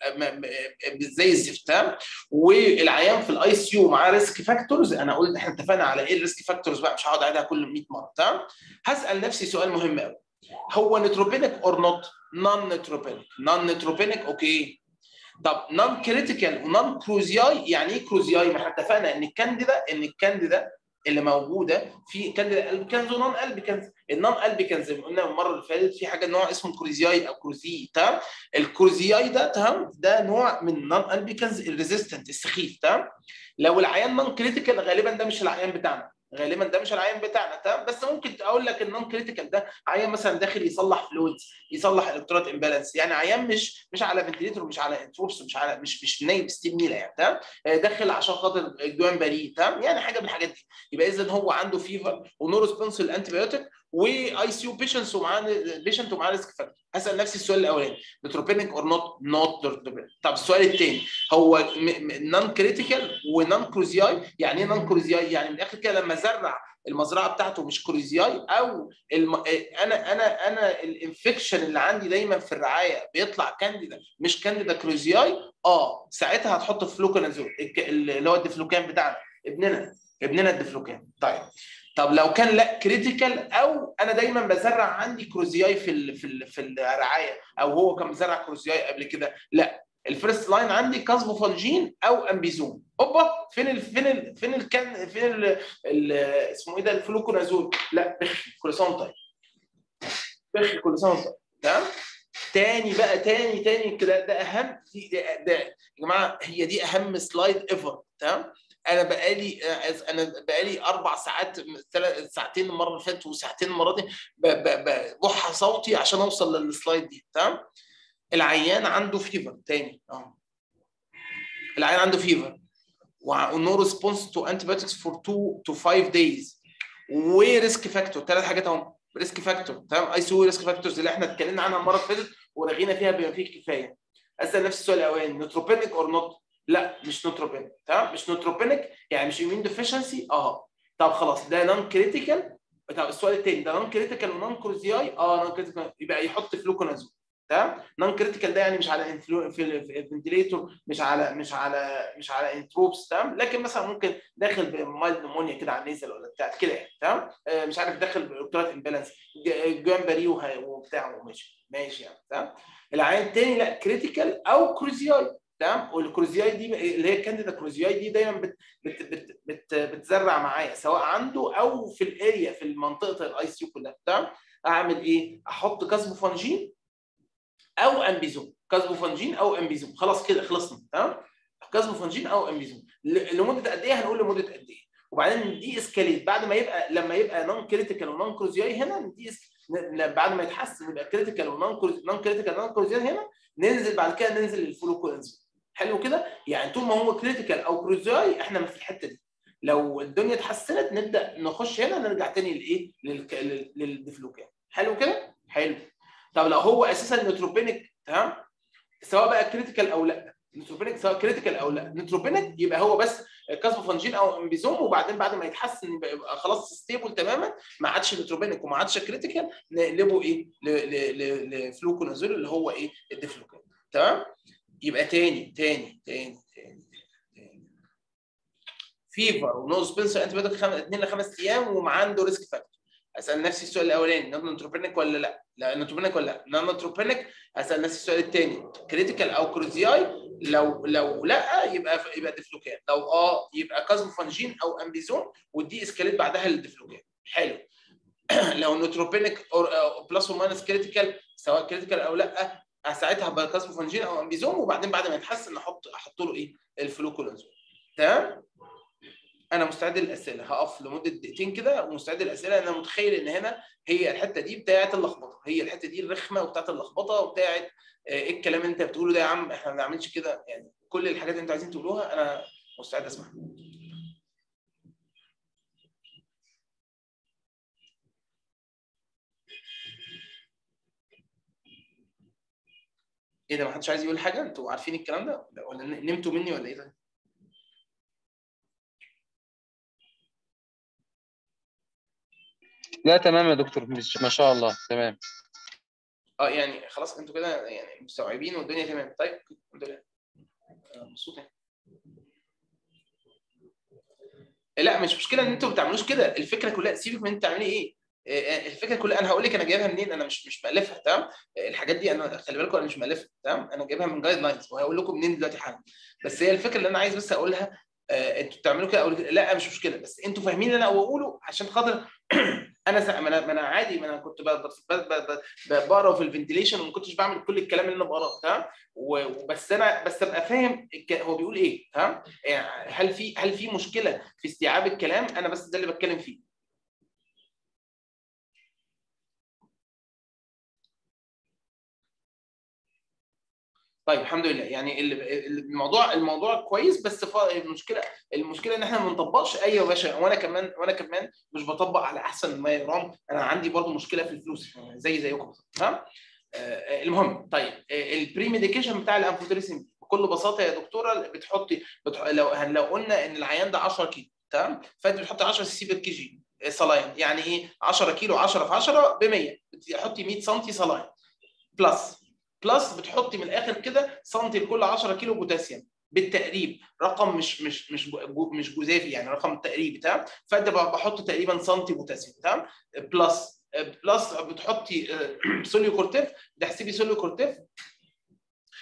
زي الزفت والعيان في الاي سي يو معاه ريسك فاكتورز انا قلت احنا اتفقنا على ايه الريسك فاكتورز بقى مش هقعد اعيدها كل 100 مره تمام هسال نفسي سؤال مهم قوي هو نيتروبينيك اور نوت نون نيتروبينيك نون نيتروبينيك اوكي طب نون كريتيكال ونون كروزياي يعني ايه كروزياي؟ ما احنا اتفقنا ان الكانديدا ان الكانديدا اللي موجوده في كانديدا قلب كنز ونون قلب كنز النون قلب كنز زي ما قلنا المره اللي فاتت في حاجه نوع اسمه كروزياي او كروزي تمام الكروزياي ده تمام ده نوع من نون قلب كنز الريزيستنت السخيف تمام لو العيان نون كريتيكال غالبا ده مش العيان بتاعنا غالبا ده مش العيان بتاعنا تمام بس ممكن اقول لك النون كريتيكال ده عيان مثلا داخل يصلح فلويدز يصلح الكترات امبالانس يعني عيان مش مش على فنتليتور مش على انتروبس مش على مش مش نايب ستيم ميلا يعني تمام داخل عشان خاطر الجوان بري تمام يعني حاجه من الحاجات دي يبقى اذا هو عنده فيفر ونو ريسبونس للانتيبيوتيك واي سي يو بيشنتس ومعاه بيشنت ومعاه ريسك فاكتور هسال نفسي السؤال الاولاني نيتروبينيك اور نوت نوت نيتروبينيك طب السؤال الثاني هو نون كريتيكال ونون كروزياي يعني ايه نون كروزياي يعني من الاخر كده لما زرع المزرعه بتاعته مش كروزياي او الم... انا انا انا الانفكشن اللي عندي دايما في الرعايه بيطلع كانديدا مش كانديدا كروزياي اه ساعتها هتحط فلوكونازول اللي هو الديفلوكان بتاعنا ابننا ابننا الديفلوكان طيب طب لو كان لا كريتيكال او انا دايما بزرع عندي كروزياي في ال في ال في الرعايه او هو كان مزرع كروزياي قبل كده لا الفيرست لاين عندي كازبوفالجين او امبيزون اوبا فين ال فين ال فين الكان فين ال اسمه ايه ده الفلوكونازول لا كل سنه طيب بخ كل سنه وانت طيب. تمام تاني بقى تاني تاني كده ده اهم ده, ده يا جماعه هي دي اهم سلايد ايفر تمام انا بقالي انا بقالي اربع ساعات ثلاث ساعتين المره اللي فاتت وساعتين المره دي ببح صوتي عشان اوصل للسلايد دي تمام العيان عنده فيفر تاني اه العيان عنده فيفر ونو ريسبونس تو انتي بايوتكس فور 2 تو 5 دايز وريسك فاكتور ثلاث حاجات اهو ريسك فاكتور تمام اي سي ريسك فاكتورز اللي احنا اتكلمنا عنها المره اللي فاتت ورغينا فيها بما فيه الكفايه اسال نفس السؤال الاولاني نوتروبينيك اور نوت لا مش نوتروبينيك تمام مش نوتروبينيك يعني مش امين ديفيشنسي اه طب خلاص ده نون كريتيكال طب السؤال الثاني ده نون كريتيكال ونون كروزياي اه نون كريتيكال يبقى يحط فلوكونازول تمام نون كريتيكال ده يعني مش على انفلو في الفنتليتور مش على مش على مش على انتروبس تمام لكن مثلا ممكن داخل بمايلد نمونيا كده على النيزل ولا بتاع كده يعني تمام آه مش عارف داخل باوكترات امبالانس جامبري وبتاع وماشي ماشي يعني تمام العيان الثاني لا كريتيكال او كروزياي تمام والكروزياي دي اللي هي كانديدا كروزياي دي دايما بت بت بت بت بتزرع معايا سواء عنده او في الاريا في منطقه الاي سي يو كلها تمام اعمل ايه؟ احط كاسبوفانجين او امبيزوم كاسبوفانجين او امبيزوم خلاص كده خلصنا تمام كاسبوفانجين او امبيزوم لمده قد ايه هنقول لمده قد ايه وبعدين دي اسكاليت بعد ما يبقى لما يبقى نون كريتيكال ونون كروزياي هنا دي بعد ما يتحسن يبقى كريتيكال ونون نون كريتيكال ونون كروزياي هنا ننزل بعد كده ننزل للفلوكوانزيم حلو كده يعني طول ما هو كريتيكال او كروزياي احنا في الحته دي لو الدنيا اتحسنت نبدا نخش هنا نرجع تاني لايه للديفلوكان حلو كده حلو طب لو هو اساسا نيوتروبينيك تمام سواء بقى كريتيكال او لا نيوتروبينيك سواء كريتيكال او لا نيوتروبينيك يبقى هو بس كاسبوفانجين او امبيزوم وبعدين بعد ما يتحسن يبقى, يبقى خلاص ستيبل تماما ما عادش نيوتروبينيك وما عادش كريتيكال نقلبه ايه لفلوكونازول اللي هو ايه الديفلوكان تمام يبقى تاني تاني تاني تاني تاني فيفر ونو سبنسر انت بدك 2 ل 5 ايام ومعاه عنده ريسك فاكتور اسال نفسي السؤال الاولاني نوتروبينيك ولا لا؟ لا نوتروبينيك ولا لا؟ نوتروبينيك اسال نفسي السؤال الثاني كريتيكال او كروزياي لو لو لا يبقى يبقى ديفلوكان لو اه يبقى كازموفانجين او امبيزون ودي اسكاليت بعدها للديفلوكان حلو لو نوتروبينيك بلس وماينس كريتيكال سواء كريتيكال او لا ساعتها بكاسبوفانجين او امبيزون وبعدين بعد ما يتحسن نحط احط له ايه الفلوكولازول تمام انا مستعد للاسئله هقف لمده دقيقتين كده ومستعد للاسئله انا متخيل ان هنا هي الحته دي بتاعه اللخبطه هي الحته دي الرخمه وبتاعه اللخبطه وبتاعه ايه الكلام اللي انت بتقوله ده يا عم احنا ما بنعملش كده يعني كل الحاجات اللي انتوا عايزين تقولوها انا مستعد اسمعها ايه ده ما حدش عايز يقول حاجه انتوا عارفين الكلام ده ولا نمتوا مني ولا ايه ده لا تمام يا دكتور مش ما شاء الله تمام اه يعني خلاص انتوا كده يعني مستوعبين والدنيا تمام طيب الحمد لله مبسوط يعني لا مش مشكله ان انتوا ما بتعملوش كده الفكره كلها سيبك من انت تعملي ايه الفكره كلها انا هقول لك انا جايبها منين انا مش مش مالفها تمام الحاجات دي انا خلي بالكم انا مش مالفها تمام انا جايبها من جايد لاينز وهقول لكم منين دلوقتي حالا بس هي الفكره اللي انا عايز بس اقولها آه انتوا بتعملوا كده اقول لا مش مشكله بس انتوا فاهمين اللي انا بقوله عشان خاطر انا سا... ما انا ما انا عادي ما انا كنت بقرا في الفنتيليشن وما كنتش بعمل كل الكلام اللي انا بقراه تمام وبس انا بس ابقى فاهم هو بيقول ايه تمام يعني هل في هل في مشكله في استيعاب الكلام انا بس ده اللي بتكلم فيه طيب الحمد لله يعني الموضوع الموضوع كويس بس المشكله المشكله ان احنا ما بنطبقش اي باشا وانا كمان وانا كمان مش بطبق على احسن ما يرام انا عندي برضو مشكله في الفلوس زي زيكم تمام آه المهم طيب البري ميديكيشن بتاع الانفوتريسين بكل بساطه يا دكتوره بتحطي بتح... لو لو قلنا ان العيان ده 10 كيلو تمام فانت بتحطي 10 سي بير كي جي صلاين يعني ايه 10 كيلو 10 في 10 ب 100 بتحطي 100 سم صلاين بلس بلس بتحطي من الاخر كده سنتي لكل 10 كيلو بوتاسيوم بالتقريب رقم مش مش مش مش جزافي يعني رقم تقريبي تمام فانت بحط تقريبا سنتي بوتاسيوم تمام بلس بلس بتحطي سوليو كورتيف تحسبي سوليو كورتيف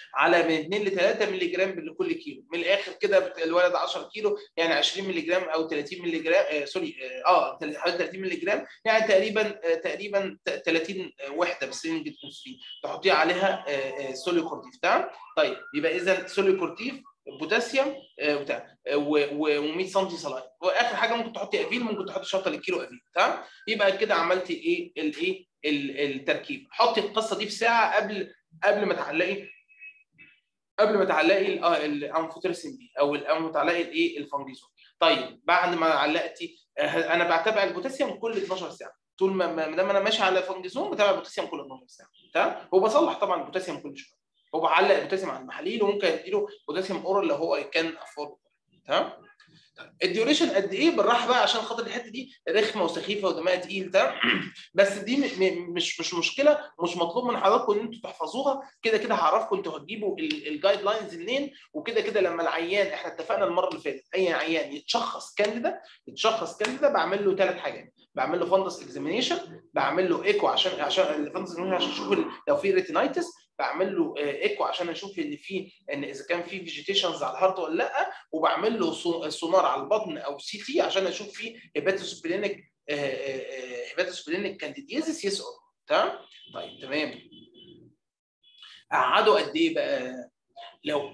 على من 2 ل 3 مللي جرام لكل كيلو من الاخر كده الولد 10 كيلو يعني 20 مللي جرام او 30 مللي جرام آه سوري اه حوالي 30 مللي جرام يعني تقريبا آه تقريبا 30 وحده بسلينج انسولين تحطيها عليها آه سوليو كورتيف تمام طيب يبقى اذا سوليو كورتيف بوتاسيوم بتاع و100 سم صلاين واخر حاجه ممكن تحطي افيل ممكن تحطي شطه للكيلو افيل تمام يبقى كده عملتي ايه الايه التركيب حطي القصه دي في ساعه قبل قبل ما تعلقي قبل ما تعلقي الانفوترسين بي او او تعلقي الايه الفانجيزون طيب بعد ما علقتي انا بتابع البوتاسيوم كل 12 ساعه طول ما ما دام انا ماشي على فانجيزون بتابع البوتاسيوم كل 12 ساعه تمام وبصلح طبعا البوتاسيوم كل شويه وبعلق البوتاسيوم على المحاليل وممكن اديله بوتاسيوم اورال لو هو كان افورد تمام الديوريشن قد ايه بالراحه بقى عشان خاطر الحته دي رخمه وسخيفه ودمها تقيل تمام بس دي مش مش مشكله مش مطلوب من حضراتكم ان انتوا تحفظوها كده كده هعرفكم انتوا هتجيبوا الجايد لاينز منين وكده كده لما العيان احنا اتفقنا المره اللي فاتت اي عيان يتشخص كانديدا يتشخص كانديدا بعمل له ثلاث حاجات بعمل له فندس اكزامينيشن بعمل له ايكو عشان عشان الفندس عشان اشوف لو في ريتينايتس بعمل له ايكو عشان اشوف ان في ان اذا كان في فيجيتيشنز على الهارت ولا لا وبعمل له سونار على البطن او سي تي عشان اشوف في هيباتوسبلينيك هيباتوسبلينيك كانديديزيس يس اور تمام طيب تمام قعدوا قد ايه بقى لو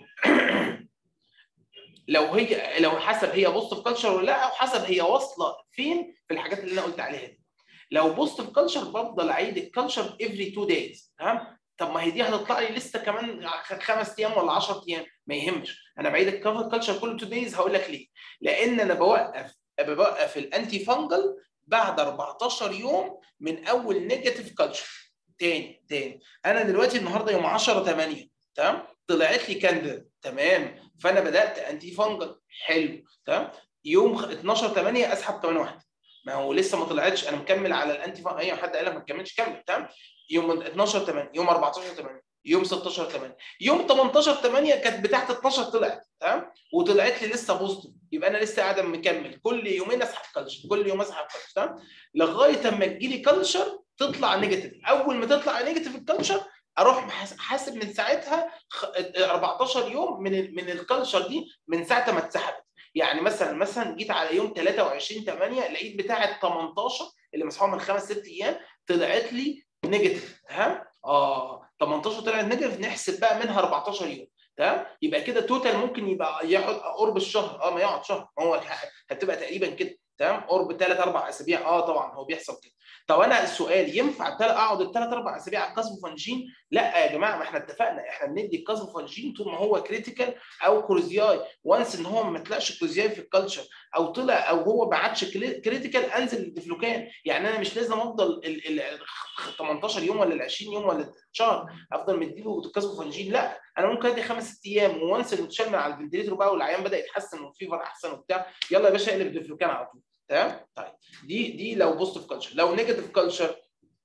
لو هي لو حسب هي بوست في كلتشر ولا لا او حسب هي واصله فين في الحاجات اللي انا قلت عليها دي لو بوست في كلتشر بفضل اعيد الكلتشر افري 2 دايز تمام طب ما هي دي هتطلع لي لسه كمان خمس ايام ولا 10 ايام ما يهمش انا بعيد الكفر كلتشر كل 2 دايز هقول لك ليه لان انا بوقف بوقف الانتي فانجل بعد 14 يوم من اول نيجاتيف كلتشر تاني تاني انا دلوقتي النهارده يوم 10 8 تمام طلعت لي كانديدا تمام فانا بدات انتي فانجل حلو تمام يوم 12 8 اسحب كمان واحده ما هو لسه ما طلعتش انا مكمل على الانتي فانجل اي حد قال لك ما تكملش كمل تمام يوم 12 8 يوم 14 8 يوم 16 8 يوم 18 8 كانت بتاعت 12 طلعت تمام وطلعت لي لسه بوزيتيف يبقى انا لسه قاعد مكمل كل يومين اسحب كلشر كل يوم اسحب كلشر تمام لغايه اما تجي لي كلشر تطلع نيجاتيف اول ما تطلع نيجاتيف الكلشر اروح حاسب من ساعتها 14 يوم من من الكلشر دي من ساعه ما اتسحبت يعني مثلا مثلا جيت على يوم 23 8 لقيت بتاعه 18 اللي مسحوها من خمس ست ايام طلعت لي نيجاتيف تمام اه 18 طلعت نيجاتيف نحسب بقى منها 14 يوم تمام يبقى كده توتال ممكن يبقى يقعد قرب الشهر اه ما يقعد شهر هو هتبقى تقريبا كده تمام قرب ثلاث اربع اسابيع اه طبعا هو بيحصل كده طب انا السؤال ينفع اقعد الثلاث اربع اسابيع على الكاسبوفانجين؟ لا يا جماعه ما احنا اتفقنا احنا بندي الكاسبوفانجين طول ما هو كريتيكال او كروزياي وانس ان هو ما طلعش كروزياي في الكالتشر او طلع او هو ما عادش كريتيكال انزل الديفلوكان يعني انا مش لازم افضل ال 18 يوم ولا ال 20 يوم ولا شهر افضل مديله الكاسبوفانجين لا انا ممكن ادي خمس ست ايام وانس المتشال من على الفنتليتور بقى والعيان بدا يتحسن والفيفر احسن وبتاع يلا يا باشا اقلب الديفلوكان على طول تمام طيب دي دي لو بوزيتيف كلتشر لو نيجاتيف كلتشر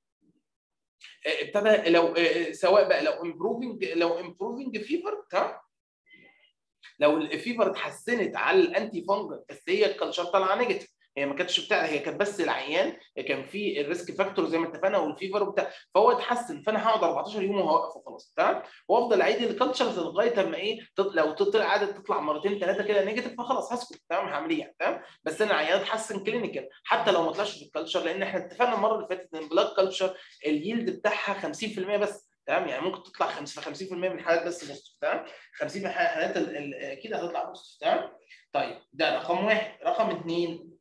ابتدى لو سواء بقى لو امبروفنج لو امبروفنج فيفر تمام لو الفيفر اتحسنت على الانتي فانجل بس هي الكلتشر طالعه نيجاتيف هي ما كانتش بتاع هي كانت بس العيان كان في الريسك فاكتور زي ما اتفقنا والفيفر وبتاع فهو اتحسن فانا هقعد 14 يوم وهوقفه خلاص تمام وافضل اعيد الكالتشرز لغايه اما ايه لو طلع عدد تطلع مرتين ثلاثه كده نيجاتيف فخلاص هسكت تمام هعمل ايه يعني تمام بس انا العيان اتحسن كلينيكال حتى لو ما طلعش في الكالتشر لان احنا اتفقنا المره اللي فاتت ان البلاك كالتشر اليلد بتاعها 50% بس تمام يعني ممكن تطلع 5 50% من الحالات بس بوزيتيف تمام 50 من الحالات اكيد هتطلع بوزيتيف تمام طيب ده رقم واحد رقم اثنين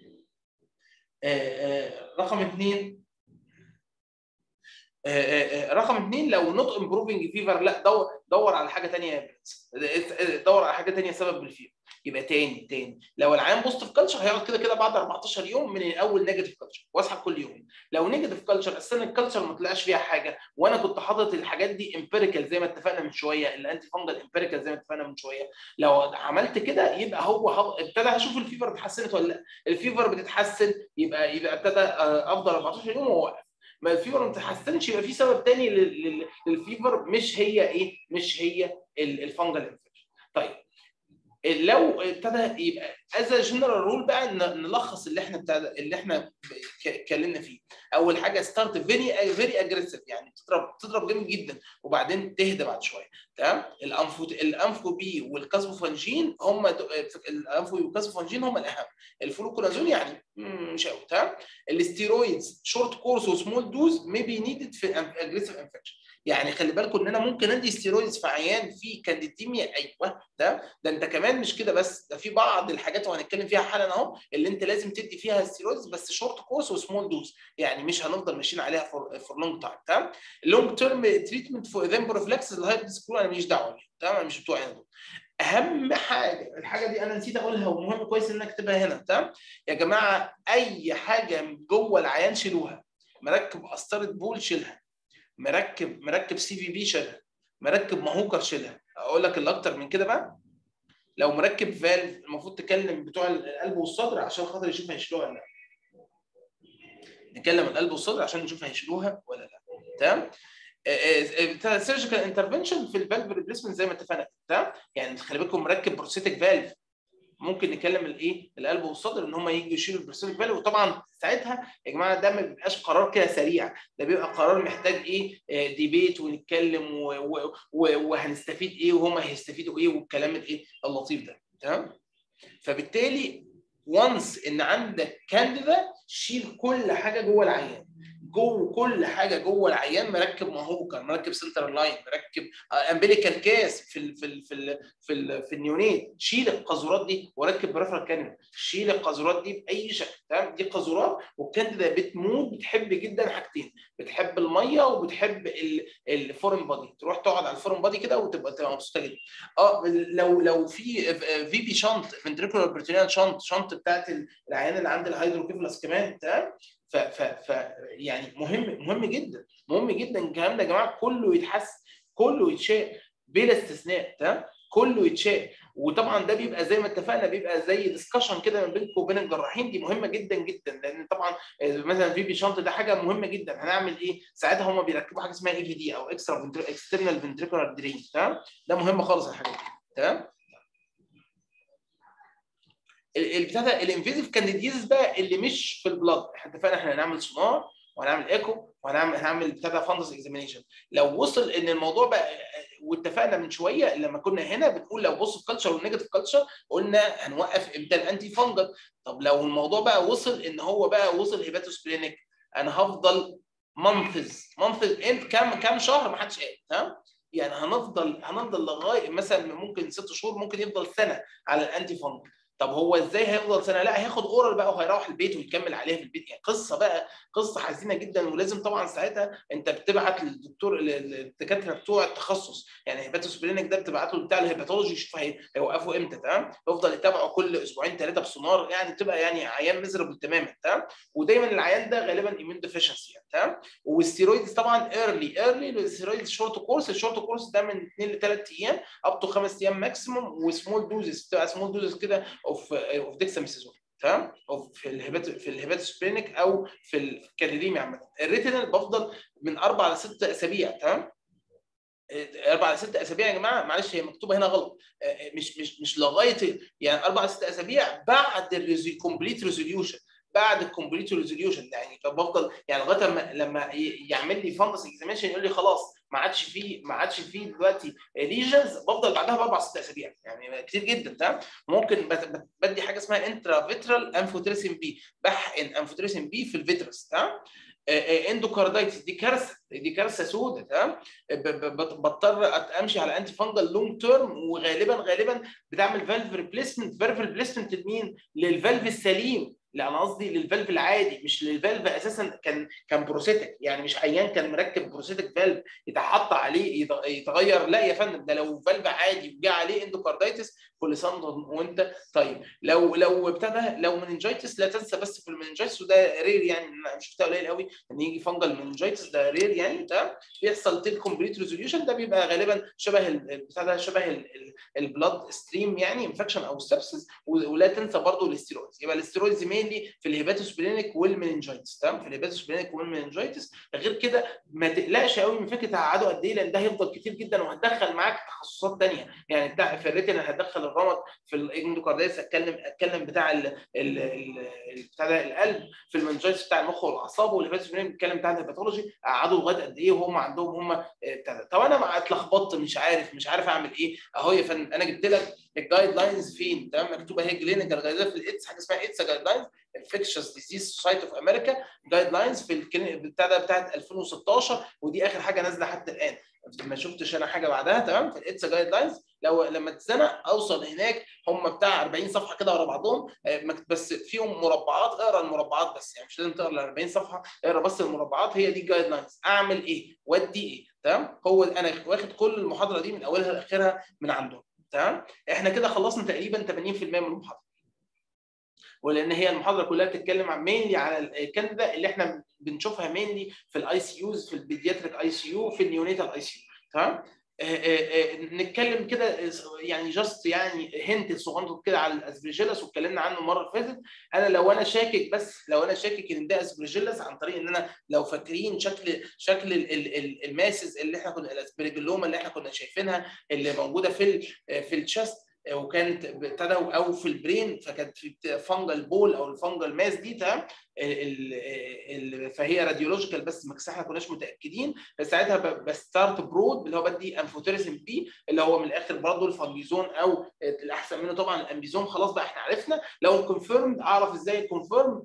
رقم اثنين رقم اثنين لو نوت امبروفنج فيفر لا دور دور على حاجه ثانيه يا برنس دور على حاجه ثانيه سبب الفيفر يبقى تاني تاني لو العيان بوزيتيف كلتشر هيقعد كده كده بعد 14 يوم من اول نيجاتيف كلتشر واسحب كل يوم لو نيجاتيف كلتشر السنه الكلتشر ما طلعش فيها حاجه وانا كنت حاطط الحاجات دي امبيريكال زي ما اتفقنا من شويه الانتي فانجل امبيريكال زي ما اتفقنا من شويه لو عملت كده يبقى هو ابتدى هشوف الفيفر اتحسنت ولا لا الفيفر بتتحسن يبقى يبقى ابتدى افضل 14 يوم واوقف ما الفيفر ما تتحسنش يبقى في سبب تاني للفيفر مش هي ايه مش هي الفانجل انفكشن طيب لو ابتدى يبقى از جنرال رول بقى ن- نلخص اللي احنا بتاع ده- اللي احنا ب- ك- اتكلمنا فيه اول حاجه ستارت فيري فيري اجريسيف يعني تضرب تضرب جامد جدا وبعدين تهدى بعد شويه تمام الانفو الانفو بي والكازوفانجين هم د- الانفو بي والكازوفانجين هم الاهم الفلوكونازون يعني مم، مش قوي تمام الاستيرويدز شورت كورس وسمول دوز may be needed في اجريسيف انفكشن يعني خلي بالكم ان انا ممكن ادي ستيرويدز في عيان فيه كانديديميا ايوه ده ده انت كمان مش كده بس ده في بعض الحاجات وهنتكلم فيها حالا اهو اللي انت لازم تدي فيها ستيرويدز بس شورت كورس وسمول دوز يعني مش هنفضل ماشيين عليها فور فور لونج تايم تمام اللونج تيرم تريتمنت فور ذم بروفلاكسس الهايب سكرول انا ماليش دعوه بيها تمام أنا مش بتوعي انا دول اهم حاجه الحاجه دي انا نسيت اقولها ومهم كويس ان اكتبها هنا تمام يا جماعه اي حاجه جوه العيان شيلوها مركب قسطره بول شيلها مركب مركب سي في بي شيلها مركب مهوكر شيلها اقول لك اللي اكتر من كده بقى لو مركب فالف المفروض تكلم بتوع القلب والصدر عشان خاطر يشوف هيشيلوها ولا لا نكلم القلب والصدر عشان نشوف هيشيلوها ولا لا تمام سيرجيكال انترفنشن في الفالف ريبليسمنت زي ما اتفقنا تمام يعني خلي بالكم مركب بروستيتك فالف ممكن نكلم الايه القلب والصدر ان هم يجوا يشيلوا البروستيتك فالف وطبعا ساعتها يا جماعه ده ما بيبقاش قرار كده سريع ده بيبقى قرار محتاج ايه آه، ديبيت ونتكلم و- و- و- وهنستفيد ايه وهم هيستفيدوا ايه والكلام الايه اللطيف ده تمام فبالتالي وانس ان عندك كانديدا شيل كل حاجه جوه العيان جوه كل حاجه جوه العيان مركب مهوكر مركب سنتر لاين مركب امبليكال كاس في ال في ال في ال في, ال في النيونيت شيل القاذورات دي وركب بريفرال كانيولا شيل القاذورات دي باي شكل تمام دي قاذورات والكانديدا بتموت بتحب جدا حاجتين بتحب الميه وبتحب ال- الفورن بادي تروح تقعد على الفورن بادي كده وتبقى تبقى مبسوطه جدا اه لو لو في في بي شنط فنتريكولار بريتونيال شنط شنط بتاعت العيان اللي عند الهيدروكيفلس كمان تمام ف ف ف يعني مهم مهم جدا مهم جدا الكلام ده يا جماعه كله يتحس كله يتشال بلا استثناء تمام كله يتشال وطبعا ده بيبقى زي ما اتفقنا بيبقى زي ديسكشن كده ما بينكم وبين الجراحين دي مهمه جدا جدا لان طبعا مثلا في بي شنط ده حاجه مهمه جدا هنعمل ايه؟ ساعتها هم بيركبوا حاجه اسمها اي في دي او اكسترا اكسترنال فنتريكولار درين تمام؟ ده مهم خالص الحاجات دي تمام؟ ال- البتاع ده الانفيزيف كانديديزيس بقى اللي مش في البلاد احنا اتفقنا احنا هنعمل سونار وهنعمل ايكو وهنعمل هنعمل بتاع ده فاندس اكزامينيشن لو وصل ان الموضوع بقى واتفقنا من شويه لما كنا هنا بنقول لو بص في كلتشر والنيجاتيف كلتشر قلنا هنوقف امتى الانتي فانجل طب لو الموضوع بقى وصل ان هو بقى وصل هيباتوسبلينيك انا هفضل منفذ منفذ انت كام كام شهر ما حدش قال تمام يعني هنفضل هنفضل لغايه مثلا ممكن ست شهور ممكن يفضل سنه على الانتي فانجل طب هو ازاي هيفضل سنه؟ لا هياخد اورال بقى وهيروح البيت ويكمل عليها في البيت يعني قصه بقى قصه حزينه جدا ولازم طبعا ساعتها انت بتبعت للدكتور للدكاتره بتوع التخصص يعني هيباتوسبلينك ده بتبعت له بتاع الهيباتولوجي يشوف هي- هيوقفوا امتى تمام؟ يفضل يتابعه كل اسبوعين ثلاثه بسونار يعني بتبقى يعني عيان ميزربل تماما تمام؟ ودايما العيان ده غالبا ايمين ديفيشنسي يعني تمام؟ والستيرويدز طبعا ايرلي ايرلي الستيرويدز شورت كورس الشورت كورس ده من اثنين لثلاث ايام اب تو خمس ايام ماكسيموم وسمول دوزز بتبقى سمول دوزز كده اوف اوف ديكساميثازون تمام او في الهيبات في الهيباتوسبلينيك او في الكاليريميا عامه الريتينال بفضل من اربع لست اسابيع تمام اربع لست اسابيع يا جماعه معلش هي مكتوبه هنا غلط مش مش مش لغايه يعني اربع لست اسابيع بعد الكومبليت ريزوليوشن بعد الكومبليت ريزوليوشن يعني بفضل يعني لغايه لما لما يعمل لي فانجس اكزامينشن يقول لي خلاص ما عادش فيه ما عادش فيه دلوقتي ليجنز بفضل بعدها باربع ست اسابيع يعني كتير جدا تمام ممكن بت- بدي حاجه اسمها انترا فيترال انفوتريسين بي بحقن انفوتريسين بي في الفيترس تمام اندوكاردايتس دي كارثه دي كارثه سوداء تمام ب- ب- بت- بضطر أت- امشي على انتي فانجل لونج تيرم وغالبا غالبا بتعمل فالف ريبليسمنت فالف ريبليسمنت لمين؟ للفالف السليم لا انا قصدي للفالف العادي مش للفالف اساسا كان كان بروسيتك يعني مش عيان كان مركب بروسيتك فالف يتحط عليه يت- يتغير لا يا فندم ده لو فالف عادي وجا عليه اندوكاردايتس كل سنه وانت طيب لو لو ابتدى لو مننجايتس لا تنسى بس في المننجايتس وده رير يعني أنا شفتها قليل قوي ان يجي فانجل مننجايتس ده رير يعني ده بيحصل تيل كومبليت ريزوليوشن ده بيبقى غالبا شبه ال- البتاع ده شبه البلاد ستريم يعني انفكشن او سبسس ولا تنسى برضو الاستيرويدز يبقى الاستيرويدز may مينلي في الهيباتوسبلينيك والمننجايتس تمام في الهيباتوسبلينيك والمننجايتس غير كده ما تقلقش قوي من فكره هقعده قد ايه لان ده هيفضل كتير جدا وهتدخل معاك تخصصات ثانيه يعني بتاع في الريتنا هتدخل الرمد في الاندوكارديس اتكلم اتكلم بتاع ال ال ال بتاع ده القلب في المننجايتس بتاع المخ والاعصاب والهيباتوسبلينيك بتتكلم بتاع الهيباتولوجي قعدوا لغايه قد ايه وهم عندهم هم بتاع ده طب انا اتلخبطت مش عارف مش عارف اعمل ايه اهو يا فندم انا جبت لك الجايد لاينز فين تمام مكتوبه اهي كلينيكال جايد في الايدز حاجه اسمها ايدز جايد لاينز انفكشس ديزيز سوسايتي اوف امريكا جايد لاينز في الكلينيك بتاع ده بتاعت 2016 ودي اخر حاجه نازله حتى الان ما شفتش انا حاجه بعدها تمام في الايدز جايد لاينز لو لما تتزنق اوصل هناك هم بتاع 40 صفحه كده ورا بعضهم بس فيهم مربعات اقرا المربعات بس يعني مش لازم تقرا ال 40 صفحه اقرا بس المربعات هي دي الجايد لاينز اعمل ايه ودي ايه تمام هو انا واخد كل المحاضره دي من اولها لاخرها من عندهم تمام احنا كده خلصنا تقريبا 80% من المحاضره ولان هي المحاضره كلها بتتكلم عن مينلي على الكانديدا اللي احنا بنشوفها مينلي في الاي سي يوز في البيدياتريك اي سي يو في النيونيتال اي سي يو تمام نتكلم كده يعني جاست يعني هنت صغنطط كده على الاسبريجيلاس واتكلمنا عنه المره اللي فاتت انا لو انا شاكك بس لو انا شاكك ان ده اسبريجيلاس عن طريق ان انا لو فاكرين شكل شكل الماسز اللي احنا كنا الاسبريجلوما اللي احنا كنا شايفينها اللي موجوده في في الشست وكانت ابتدى او في البرين فكانت في فانجل بول او الفانجل ماس دي تمام فهي راديولوجيكال بس ما احنا كناش متاكدين فساعتها بستارت برود اللي هو بدي انفوتيريزم بي اللي هو من الاخر برضه الفانجيزون او الاحسن منه طبعا الامبيزون خلاص بقى احنا عرفنا لو كونفيرمد اعرف ازاي كونفيرم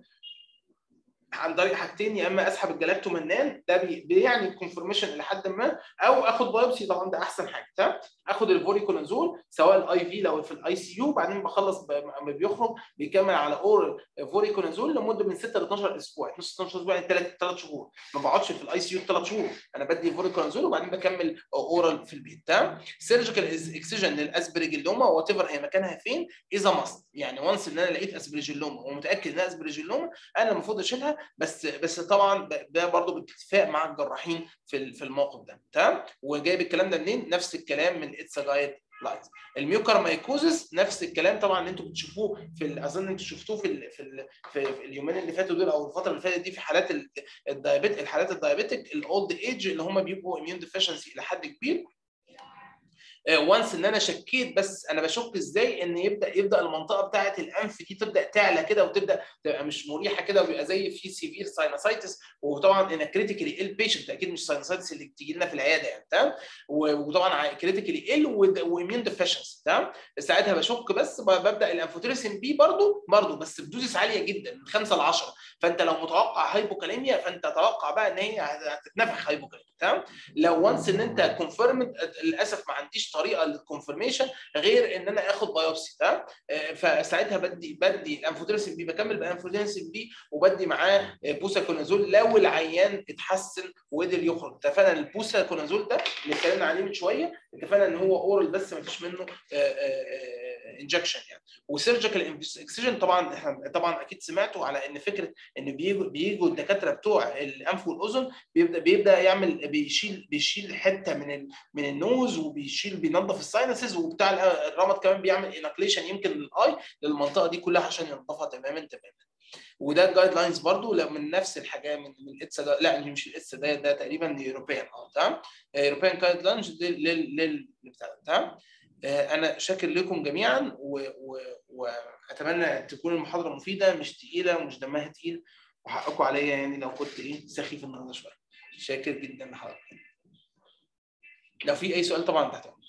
عن طريق حاجتين يا اما اسحب الجلاكتومنان ده بيعني الكونفرميشن الى حد ما او اخد بايوبسي طبعا ده احسن حاجه تمام اخد الفوريكونازول سواء الاي في لو في الاي سي يو بعدين بخلص لما بيخرج بيكمل على اورال فوريكونازول لمده من 6 ل 12 اسبوع 12 اسبوع يعني 3 3 شهور ما بقعدش في الاي سي يو 3 شهور انا بدي فوريكونازول وبعدين بكمل اورال في البيت تمام سيرجيكال اكسجن للاسبرجيلوما وات ايفر هي مكانها فين اذا ماست يعني وانس ان انا لقيت اسبرجيلوما ومتاكد انها اسبرجيلوما انا المفروض اشيلها بس بس طبعا ده برضه باتفاق مع الجراحين في في الموقف ده تمام وجايب الكلام ده منين نفس الكلام من اتس جايد لاينز الميوكر مايكوزس نفس الكلام طبعا اللي انتم بتشوفوه في اظن انتم شفتوه في ال في, ال في اليومين اللي فاتوا دول او الفتره اللي فاتت دي في حالات الدايابيت الحالات الدايابيتك الاولد ايج اللي هم بيبقوا اميون ديفيشنسي الى حد كبير وانس ان انا شكيت بس انا بشك ازاي ان يبدا يبدا المنطقه بتاعه الانف دي تبدا تعلى كده وتبدا تبقى مش مريحه كده ويبقى زي في سيفير ساينوسايتس وطبعا ان كريتيكالي ال بيشنت اكيد مش ساينوسايتس اللي بتيجي لنا في العياده يعني تمام وطبعا كريتيكالي ال واميون ديفيشنسي تمام ساعتها بشك بس ببدا الانفوتيريسين بي برضو برضو بس بدوزس عاليه جدا من 5 ل 10 فانت لو متوقع هايبوكاليميا فانت توقع بقى ان هي هتتنفخ هايبوكاليميا تمام لو وانس ان انت كونفيرمد للاسف ما عنديش طريقه للكونفرميشن غير ان انا اخد بايوبسي تمام فساعتها بدي بدي الانفوتيريسين بي بكمل بالانفوتيريسين بي وبدي معاه بوساكونازول لو العيان اتحسن وقدر يخرج اتفقنا ان البوساكونازول ده اللي اتكلمنا عليه من شويه اتفقنا ان هو اورال بس ما فيش منه انجكشن يعني وسيرجيكال اكسجن طبعا احنا طبعا اكيد سمعتوا على ان فكره ان بيجوا بيجوا الدكاتره بتوع الانف والاذن بيبدا بيبدا يعمل بيشيل بيشيل حته من ال من النوز وبيشيل بينظف الساينسز وبتاع الرمد كمان بيعمل انكليشن يمكن للاي للمنطقه دي كلها عشان ينظفها تماما تماما وده الجايد لاينز برضو من نفس الحاجه من من الاتس لا مش الاتس ده ده تقريبا يوروبيان اه تمام يوروبيان جايد لاينز لل لل تمام انا شاكر لكم جميعا واتمنى تكون المحاضره مفيده مش تقيله ومش دمها تقيل وحقكم عليا يعني لو كنت ايه سخيف النهارده شويه شاكر جدا لحضرتك لو في اي سؤال طبعا تحت